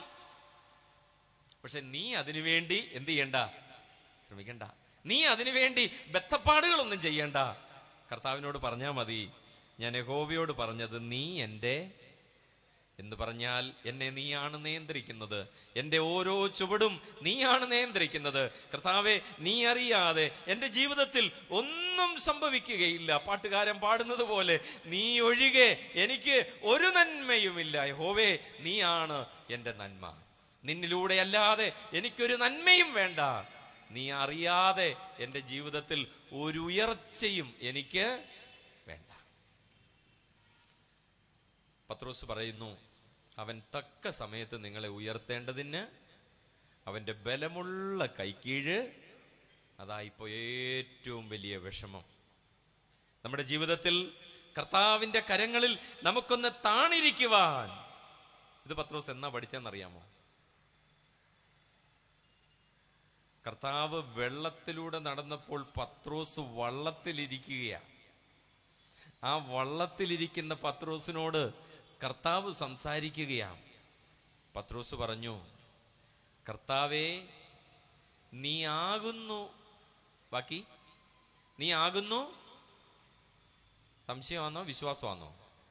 പക്ഷെ നീ അതിനുവേണ്ടി എന്ത് ചെയ്യണ്ട ശ്രമിക്കണ്ട നീ അതിനുവേണ്ടി ബത്തപ്പാടുകളൊന്നും ചെയ്യണ്ട കർത്താവിനോട് പറഞ്ഞാൽ മതി ഞാൻ യഹോവയോട് പറഞ്ഞത് നീ എൻ്റെ എന്ന് പറഞ്ഞാൽ എന്നെ നീയാണ് നിയന്ത്രിക്കുന്നത് എൻ്റെ ഓരോ ചുവടും നീയാണ് നിയന്ത്രിക്കുന്നത് കർത്താവെ നീ അറിയാതെ എൻ്റെ ജീവിതത്തിൽ ഒന്നും സംഭവിക്കുകയില്ല പാട്ടുകാരൻ പാടുന്നത് പോലെ നീ ഒഴികെ എനിക്ക് ഒരു നന്മയുമില്ല യഹോവേ നീയാണ് എൻ്റെ നന്മ നിന്നിലൂടെ അല്ലാതെ എനിക്കൊരു നന്മയും വേണ്ട നീ അറിയാതെ എൻ്റെ ജീവിതത്തിൽ ഒരു ഉയർച്ചയും എനിക്ക് വേണ്ട പത്രോസ് പറയുന്നു അവൻ തക്ക സമയത്ത് നിങ്ങളെ ഉയർത്തേണ്ടതിന് അവൻ്റെ ബലമുള്ള കൈക്കീഴ് അതാ ഇപ്പോൾ ഏറ്റവും വലിയ വിഷമം നമ്മുടെ ജീവിതത്തിൽ കർത്താവിൻ്റെ കരങ്ങളിൽ നമുക്കൊന്ന് താണിരിക്കുവാൻ ഇത് പത്രോസ് എന്നാ പഠിച്ചെന്നറിയാമോ കർത്താവ് വെള്ളത്തിലൂടെ നടന്നപ്പോൾ പത്രോസ് വള്ളത്തിലിരിക്കുകയാണ് ആ വള്ളത്തിലിരിക്കുന്ന പത്രോസിനോട് കർത്താവ് സംസാരിക്കുകയാണ് പത്രോസ് പറഞ്ഞു കർത്താവേ നീ ആകുന്നു ബാക്കി നീ ആകുന്നു സംശയമാണോ വിശ്വാസമാണോ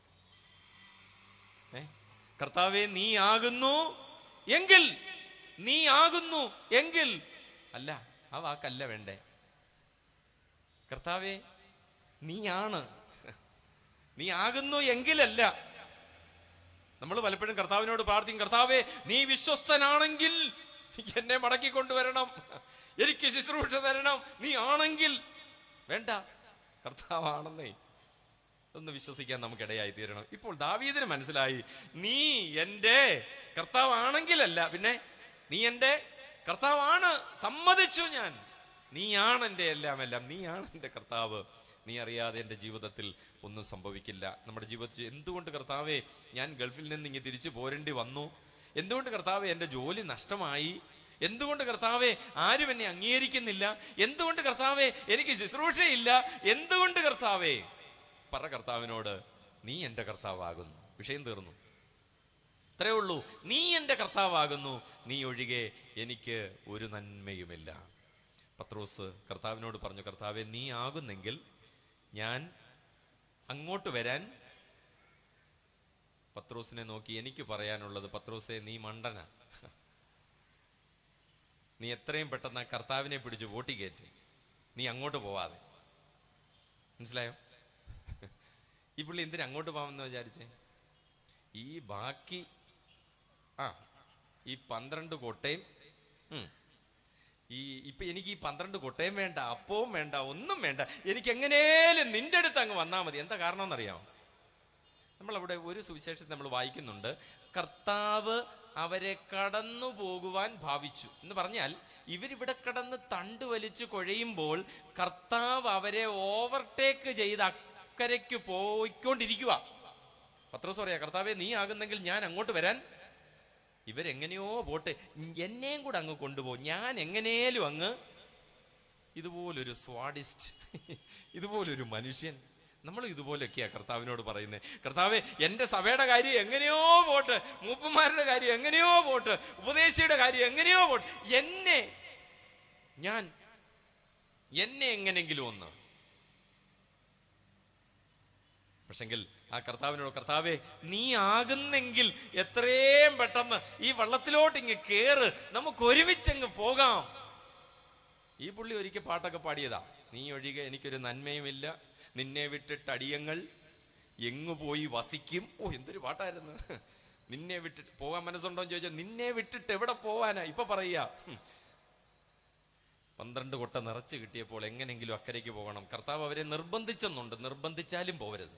ഏ കർത്താവെ നീ ആകുന്നു എങ്കിൽ നീ ആകുന്നു എങ്കിൽ അല്ല ആ വാക്കല്ല വേണ്ടേ കർത്താവെ നീയാണ് നീ ആകുന്നു എങ്കിലല്ല നമ്മൾ പലപ്പോഴും കർത്താവിനോട് പ്രാർത്ഥിക്കും കർത്താവെ നീ വിശ്വസ്തനാണെങ്കിൽ എന്നെ മടക്കി കൊണ്ടുവരണം എനിക്ക് ശുശ്രൂഷ തരണം നീ ആണെങ്കിൽ വേണ്ട കർത്താവാണെന്നേ ഒന്ന് വിശ്വസിക്കാൻ നമുക്കിടയായി തീരണം ഇപ്പോൾ ദാവീദിന് മനസ്സിലായി നീ എൻ്റെ കർത്താവാണെങ്കിലല്ല പിന്നെ നീ എൻ്റെ കർത്താവാണ് സമ്മതിച്ചു ഞാൻ നീയാണ് എൻ്റെ എല്ലാം എല്ലാം നീയാണ് എൻ്റെ കർത്താവ് നീ അറിയാതെ എൻ്റെ ജീവിതത്തിൽ ഒന്നും സംഭവിക്കില്ല നമ്മുടെ ജീവിതത്തിൽ എന്തുകൊണ്ട് കർത്താവെ ഞാൻ ഗൾഫിൽ നിന്ന് ഇങ്ങനെ തിരിച്ചു പോരേണ്ടി വന്നു എന്തുകൊണ്ട് കർത്താവെ എൻ്റെ ജോലി നഷ്ടമായി എന്തുകൊണ്ട് കർത്താവെ ആരും എന്നെ അംഗീകരിക്കുന്നില്ല എന്തുകൊണ്ട് കർത്താവെ എനിക്ക് ശുശ്രൂഷയില്ല എന്തുകൊണ്ട് കർത്താവേ പറ കർത്താവിനോട് നീ എൻ്റെ കർത്താവാകുന്നു വിഷയം തീർന്നു അത്രേ ഉള്ളൂ നീ എൻ്റെ കർത്താവാകുന്നു നീ ഒഴികെ എനിക്ക് ഒരു നന്മയുമില്ല പത്രോസ് കർത്താവിനോട് പറഞ്ഞു കർത്താവെ നീ ആകുന്നെങ്കിൽ ഞാൻ അങ്ങോട്ട് വരാൻ പത്രോസിനെ നോക്കി എനിക്ക് പറയാനുള്ളത് പത്രോസെ നീ മണ്ടന നീ എത്രയും പെട്ടെന്ന് ആ കർത്താവിനെ പിടിച്ച് വോട്ടി കയറ്റി നീ അങ്ങോട്ട് പോവാതെ മനസ്സിലായോ ഈ പുള്ളി എന്തിനാ അങ്ങോട്ട് പോകാമെന്ന് വിചാരിച്ചേ ഈ ബാക്കി ആ ഈ പന്ത്രണ്ട് കോട്ടയും ഉം. ഈ ഇപ്പൊ എനിക്ക് ഈ പന്ത്രണ്ട് കൊട്ടയും വേണ്ട അപ്പവും വേണ്ട ഒന്നും വേണ്ട എനിക്ക് എങ്ങനെയും നിന്റെ അടുത്ത് അങ്ങ് വന്നാൽ മതി എന്താ കാരണം എന്നറിയാമോ നമ്മളവിടെ ഒരു സുവിശേഷത്തിൽ നമ്മൾ വായിക്കുന്നുണ്ട് കർത്താവ് അവരെ കടന്നു പോകുവാൻ ഭാവിച്ചു എന്ന് പറഞ്ഞാൽ ഇവരിവിടെ കടന്ന് തണ്ട് വലിച്ചു കുഴയുമ്പോൾ കർത്താവ് അവരെ ഓവർടേക്ക് ചെയ്ത് അക്കരയ്ക്ക് പോയിക്കൊണ്ടിരിക്കുക പത്രോസ് പറയാ കർത്താവെ നീ ആകുന്നെങ്കിൽ ഞാൻ അങ്ങോട്ട് വരാൻ ഇവരെങ്ങനെയോ പോട്ടെ എന്നെയും കൂടെ അങ്ങ് കൊണ്ടുപോകും ഞാൻ എങ്ങനെയും അങ്ങ് ഇതുപോലൊരു സ്വാഡിസ്റ്റ് ഇതുപോലൊരു മനുഷ്യൻ നമ്മൾ ഇതുപോലൊക്കെയാ കർത്താവിനോട് പറയുന്നത് കർത്താവെ എൻ്റെ സഭയുടെ കാര്യം എങ്ങനെയോ പോട്ട് മൂപ്പന്മാരുടെ കാര്യം എങ്ങനെയോ പോട്ട് ഉപദേശിയുടെ കാര്യം എങ്ങനെയോ പോട്ട് എന്നെ ഞാൻ എന്നെ എങ്ങനെങ്കിലും ഒന്ന് പക്ഷെങ്കിൽ ആ കർത്താവിനോട് കർത്താവെ നീ ആകുന്നെങ്കിൽ എത്രയും പെട്ടെന്ന് ഈ വള്ളത്തിലോട്ട് ഇങ്ങ് കേറ് നമുക്ക് ഒരുമിച്ചങ്ങ് പോകാം ഈ പുള്ളി ഒരിക്കൽ പാട്ടൊക്കെ പാടിയതാ നീ ഒഴികെ എനിക്കൊരു നന്മയുമില്ല നിന്നെ വിട്ടിട്ട് അടിയങ്ങൾ എങ്ങു പോയി വസിക്കും ഓ എന്തൊരു പാട്ടായിരുന്നു നിന്നെ വിട്ടിട്ട് പോകാൻ മനസ്സുണ്ടോ എന്ന് ചോദിച്ചാൽ നിന്നെ വിട്ടിട്ട് എവിടെ പോവാനാ ഇപ്പൊ പറയാ ഹും. പന്ത്രണ്ട് കൊട്ട നിറച്ച് കിട്ടിയപ്പോൾ എങ്ങനെങ്കിലും അക്കരയ്ക്ക് പോകണം കർത്താവ് അവരെ നിർബന്ധിച്ചെന്നുണ്ട് നിർബന്ധിച്ചാലും പോവരുത്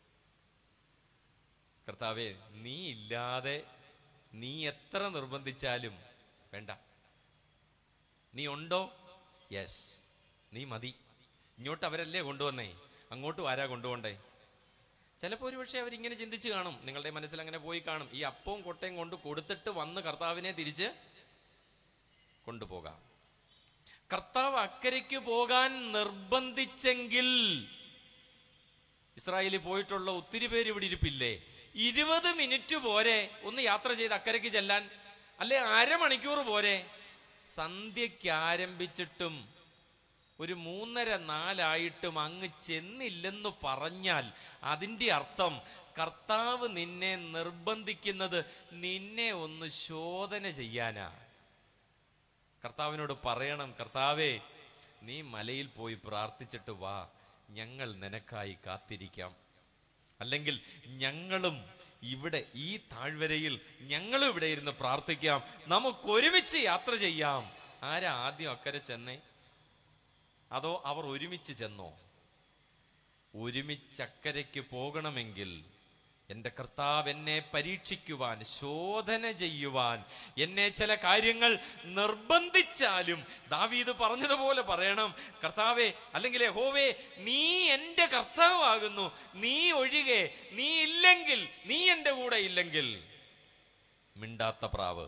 കർത്താവെ നീ ഇല്ലാതെ നീ എത്ര നിർബന്ധിച്ചാലും വേണ്ട നീ ഉണ്ടോ യെസ് നീ മതി ഇങ്ങോട്ട് അവരല്ലേ കൊണ്ടുവന്നേ അങ്ങോട്ടും ആരാ കൊണ്ടുപോണ്ടേ ചിലപ്പോൾ ഒരു പക്ഷേ അവരിങ്ങനെ ചിന്തിച്ച് കാണും നിങ്ങളുടെ മനസ്സിൽ അങ്ങനെ പോയി കാണും ഈ അപ്പവും കൊട്ടയും കൊണ്ട് കൊടുത്തിട്ട് വന്ന് കർത്താവിനെ തിരിച്ച് കൊണ്ടുപോകാം കർത്താവ് അക്കരയ്ക്ക് പോകാൻ നിർബന്ധിച്ചെങ്കിൽ ഇസ്രായേലിൽ പോയിട്ടുള്ള ഒത്തിരി പേര് ഇവിടെ ഇരിപ്പില്ലേ ഇരുപത് മിനിറ്റ് പോരെ ഒന്ന് യാത്ര ചെയ്ത് അക്കരയ്ക്ക് ചെല്ലാൻ അല്ലെ അരമണിക്കൂർ പോരെ സന്ധ്യയ്ക്ക് ആരംഭിച്ചിട്ടും ഒരു മൂന്നര നാലായിട്ടും അങ്ങ് ചെന്നില്ലെന്ന് പറഞ്ഞാൽ അതിൻ്റെ അർത്ഥം കർത്താവ് നിന്നെ നിർബന്ധിക്കുന്നത് നിന്നെ ഒന്ന് ശോധന ചെയ്യാനാ കർത്താവിനോട് പറയണം കർത്താവേ നീ മലയിൽ പോയി പ്രാർത്ഥിച്ചിട്ട് വാ ഞങ്ങൾ നിനക്കായി കാത്തിരിക്കാം അല്ലെങ്കിൽ ഞങ്ങളും ഇവിടെ ഈ താഴ്വരയിൽ ഞങ്ങളും ഇവിടെ ഇരുന്ന് പ്രാർത്ഥിക്കാം നമുക്ക് ഒരുമിച്ച് യാത്ര ചെയ്യാം ആരാ ആദ്യം അക്കരെ ചെന്നേ അതോ അവർ ഒരുമിച്ച് ചെന്നോ ഒരുമിച്ച് അക്കരയ്ക്ക് പോകണമെങ്കിൽ എൻ്റെ കർത്താവ് എന്നെ പരീക്ഷിക്കുവാൻ ശോധന ചെയ്യുവാൻ എന്നെ ചില കാര്യങ്ങൾ നിർബന്ധിച്ചാലും ദാവീദ് പറഞ്ഞതുപോലെ പറയണം കർത്താവേ അല്ലെങ്കിൽ ഹോവേ നീ എൻ്റെ കർത്താവാകുന്നു നീ ഒഴികെ നീ ഇല്ലെങ്കിൽ നീ എൻ്റെ കൂടെ ഇല്ലെങ്കിൽ മിണ്ടാത്ത പ്രാവ്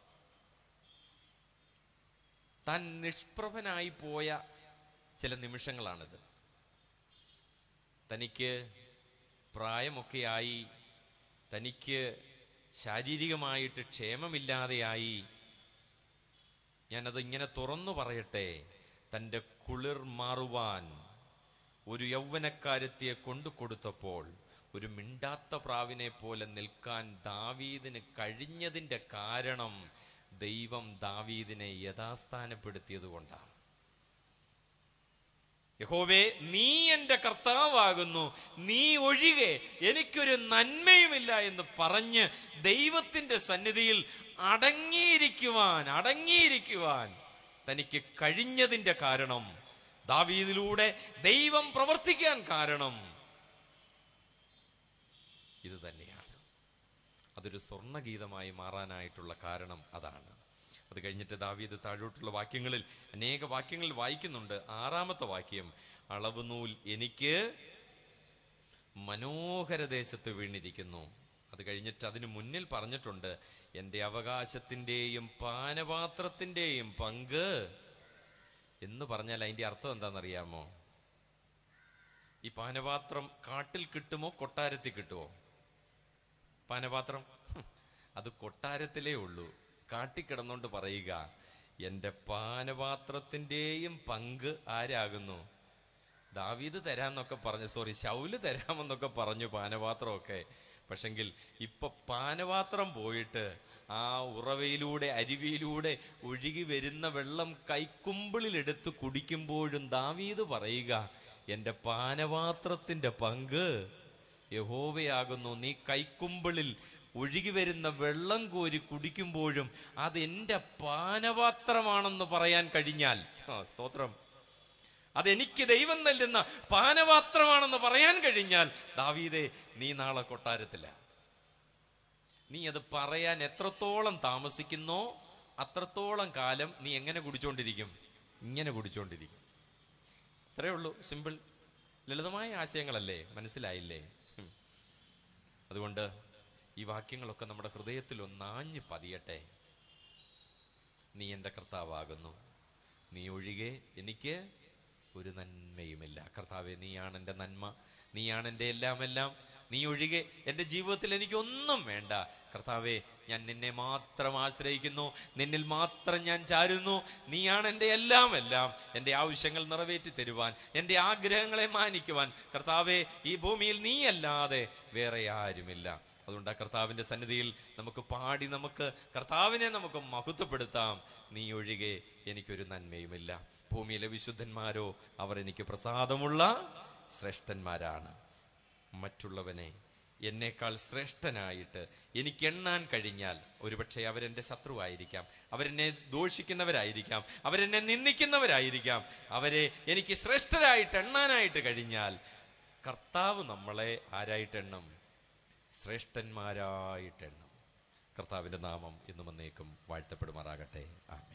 താൻ നിഷ്പ്രഭനായി പോയ ചില നിമിഷങ്ങളാണിത് തനിക്ക് പ്രായമൊക്കെയായി തനിക്ക് ശാരീരികമായിട്ട് ക്ഷേമമില്ലാതെയായി ഞാനത് ഇങ്ങനെ തുറന്നു പറയട്ടെ തൻ്റെ കുളിർ മാറുവാൻ ഒരു യൗവനക്കാരത്തിയെ കൊണ്ടു കൊടുത്തപ്പോൾ ഒരു മിണ്ടാത്ത പ്രാവിനെ പോലെ നിൽക്കാൻ ദാവീദിന് കഴിഞ്ഞതിൻ്റെ കാരണം ദൈവം ദാവീദിനെ യഥാസ്ഥാനപ്പെടുത്തിയത് കൊണ്ടാണ് യഹോവേ നീ എൻ്റെ കർത്താവാകുന്നു നീ ഒഴികെ എനിക്കൊരു നന്മയുമില്ല എന്ന് പറഞ്ഞ് ദൈവത്തിൻ്റെ സന്നിധിയിൽ അടങ്ങിയിരിക്കുവാൻ അടങ്ങിയിരിക്കുവാൻ തനിക്ക് കഴിഞ്ഞതിൻ്റെ കാരണം ദാവീദിലൂടെ ദൈവം പ്രവർത്തിക്കാൻ കാരണം ഇത് തന്നെയാണ് അതൊരു സ്വർണ്ണഗീതമായി മാറാനായിട്ടുള്ള കാരണം അതാണ് അത് കഴിഞ്ഞിട്ട് ദാവീദ് താഴോട്ടുള്ള വാക്യങ്ങളിൽ അനേക വാക്യങ്ങളിൽ വായിക്കുന്നുണ്ട് ആറാമത്തെ വാക്യം അളവ് നൂൽ എനിക്ക് മനോഹര ദേശത്ത് വീണിരിക്കുന്നു അത് കഴിഞ്ഞിട്ട് അതിന് മുന്നിൽ പറഞ്ഞിട്ടുണ്ട് എൻ്റെ അവകാശത്തിൻ്റെയും പാനപാത്രത്തിൻ്റെയും പങ്ക് എന്ന് പറഞ്ഞാൽ അതിൻ്റെ അർത്ഥം എന്താണെന്നറിയാമോ ഈ പാനപാത്രം കാട്ടിൽ കിട്ടുമോ കൊട്ടാരത്തിൽ കിട്ടുമോ പാനപാത്രം ഹും, അത് കൊട്ടാരത്തിലേ ഉള്ളൂ കാട്ടിക്കിടന്നുകൊണ്ട് പറയുക എൻ്റെ പാനപാത്രത്തിൻ്റെയും പങ്ക് ആരാകുന്നു ദാവീദ് തരാമെന്നൊക്കെ പറഞ്ഞു സോറി ശൗല് തരാമെന്നൊക്കെ പറഞ്ഞു പാനപാത്രമൊക്കെ പക്ഷെങ്കിൽ ഇപ്പൊ പാനപാത്രം പോയിട്ട് ആ ഉറവയിലൂടെ അരുവിയിലൂടെ ഒഴുകി വരുന്ന വെള്ളം കൈക്കുമ്പിളിൽ എടുത്ത് കുടിക്കുമ്പോഴും ദാവീദ് പറയുക എൻ്റെ പാനപാത്രത്തിൻ്റെ പങ്ക് യഹോവയാകുന്നു നീ കൈക്കുമ്പിളിൽ ഒഴുകി വരുന്ന വെള്ളം കോരി കുടിക്കുമ്പോഴും അത് എൻ്റെ പാനപാത്രമാണെന്ന് പറയാൻ കഴിഞ്ഞാൽ ആ, സ്തോത്രം അതെനിക്ക് ദൈവം നൽകുന്ന പാനപാത്രമാണെന്ന് പറയാൻ കഴിഞ്ഞാൽ ദാവീദേ നീ നാളെ കൊട്ടാരത്തില്ല നീ അത് പറയാൻ എത്രത്തോളം താമസിക്കുന്നോ അത്രത്തോളം കാലം നീ എങ്ങനെ കുടിച്ചോണ്ടിരിക്കും ഇങ്ങനെ കുടിച്ചോണ്ടിരിക്കും ഇത്രയേ ഉള്ളൂ സിമ്പിൾ ലളിതമായ ആശയങ്ങളല്ലേ മനസ്സിലായില്ലേ ഉം. അതുകൊണ്ട് ഈ വാക്യങ്ങളൊക്കെ നമ്മുടെ ഹൃദയത്തിൽ ഒന്നാഞ്ഞ് പതിയട്ടെ നീ എൻ്റെ കർത്താവാകുന്നു നീ ഒഴികെ എനിക്ക് ഒരു നന്മയുമില്ല കർത്താവെ നീയാണ് എൻ്റെ നന്മ നീയാണ് എൻ്റെ എല്ലാം എല്ലാം നീ ഒഴികെ എൻ്റെ ജീവിതത്തിൽ എനിക്കൊന്നും വേണ്ട കർത്താവെ ഞാൻ നിന്നെ മാത്രം ആശ്രയിക്കുന്നു നിന്നിൽ മാത്രം ഞാൻ ചാരുന്നു നീയാണ് എൻ്റെ എല്ലാം എല്ലാം എൻ്റെ ആവശ്യങ്ങൾ നിറവേറ്റി തരുവാൻ എൻ്റെ ആഗ്രഹങ്ങളെ മാനിക്കുവാൻ കർത്താവെ ഈ ഭൂമിയിൽ നീയല്ലാതെ വേറെ ആരുമില്ല അതുകൊണ്ട് ആ കർത്താവിൻ്റെ സന്നിധിയിൽ നമുക്ക് പാടി നമുക്ക് കർത്താവിനെ നമുക്ക് മഹത്വപ്പെടുത്താം നീ ഒഴികെ എനിക്കൊരു നന്മയുമില്ല ഭൂമിയിലെ വിശുദ്ധന്മാരോ അവർ എനിക്ക് പ്രസാദമുള്ള ശ്രേഷ്ഠന്മാരാണ് മറ്റുള്ളവനെ എന്നേക്കാൾ ശ്രേഷ്ഠനായിട്ട് എനിക്ക് എണ്ണാൻ കഴിഞ്ഞാൽ ഒരുപക്ഷെ അവരെൻ്റെ ശത്രുവായിരിക്കാം അവരെന്നെ ദോഷിക്കുന്നവരായിരിക്കാം അവരെന്നെ നിന്ദിക്കുന്നവരായിരിക്കാം അവരെ എനിക്ക് ശ്രേഷ്ഠരായിട്ട് എണ്ണാനായിട്ട് കഴിഞ്ഞാൽ കർത്താവ് നമ്മളെ ആരായിട്ട് എണ്ണം ശ്രേഷ്ഠന്മാരായിട്ട് എണ്ണം കർത്താവിൻ്റെ നാമം ഇന്നും എന്നേക്കും വാഴ്ത്തപ്പെടുമാറാകട്ടെ ആമേ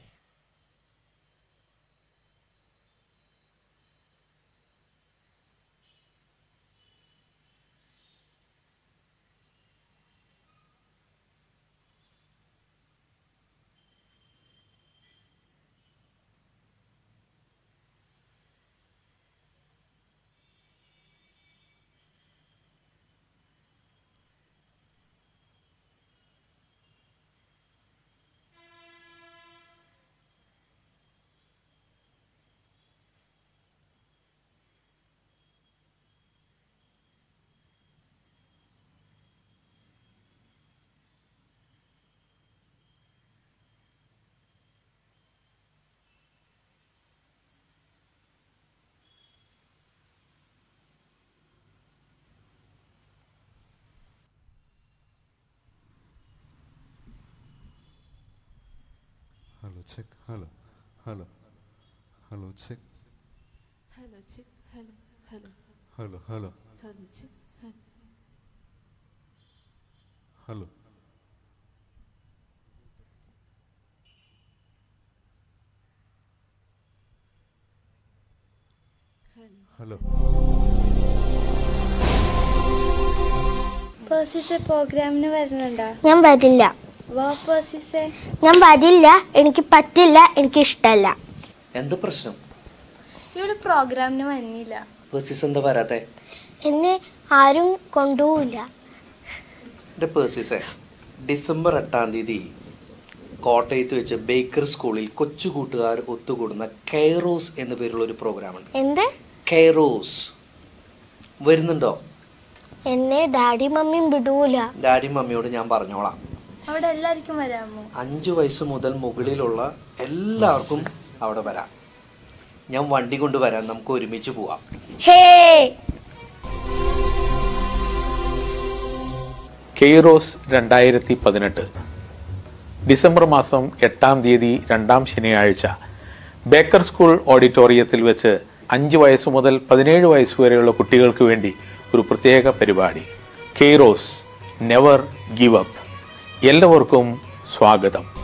Hello, check. Hello. Hello. Hello, check. Hello, chick. Hello, hello, Hello, hello. hello, chick. Hello. Hello hello പേഴ്സിസെ പ്രോഗ്രാമിന് വരുന്നുണ്ടോ ഞാൻ വരില്ല വാ പേഴ്സിസെ ഞാൻ വരില്ല എനിക്ക് പറ്റില്ല എനിക്ക് ഇഷ്ടമല്ല എന്ത് പ്രശ്നം ഇവിടെ പ്രോഗ്രാമിന് വന്നില്ല പേഴ്സിസ് എന്താ വരാത്തെ എന്നെ ആരും കൊണ്ടുപോവില്ല എൻ്റെ പേഴ്സിസെ ഡിസംബർ എട്ടാം തീയതി കോട്ടയത്ത് വെച്ച് ബേക്കർ സ്കൂളിൽ കൊച്ചു കൂട്ടുകാർ ഒത്തുകൂടുന്ന കെയറോസ് എന്ന പേരുള്ള ഒരു പ്രോഗ്രാമുണ്ട് എന്ത് കെയറോസ് വരുന്നുണ്ടോ എന്നെ ഡാഡി മമ്മിയും വിടൂല ഡാഡി മമ്മിയോട് ഞാൻ പറഞ്ഞോളാം അവിടെ എല്ലാവർക്കും വരാമോ അഞ്ച് വയസ്സ് മുതൽ മുകളിലുള്ള എല്ലാവർക്കും അവിടെ വരാം ഞാൻ വണ്ടി കൊണ്ടുവരാം നമുക്ക് ഒരുമിച്ച് പോവാം ഹേ കെയ്റോസ് രണ്ടായിരത്തി പതിനെട്ട് ഡിസംബർ മാസം എട്ടാം തീയതി രണ്ടാം ശനിയാഴ്ച ബേക്കർ സ്കൂൾ ഓഡിറ്റോറിയത്തിൽ വെച്ച് അഞ്ച് വയസ്സ് മുതൽ പതിനേഴ് വയസ്സ് വരെയുള്ള കുട്ടികൾക്ക് വേണ്ടി ഒരു പ്രത്യേക പരിപാടി കെയ്റോസ് നെവർ ഗിവ് അപ്പ് എല്ലാവർക്കും സ്വാഗതം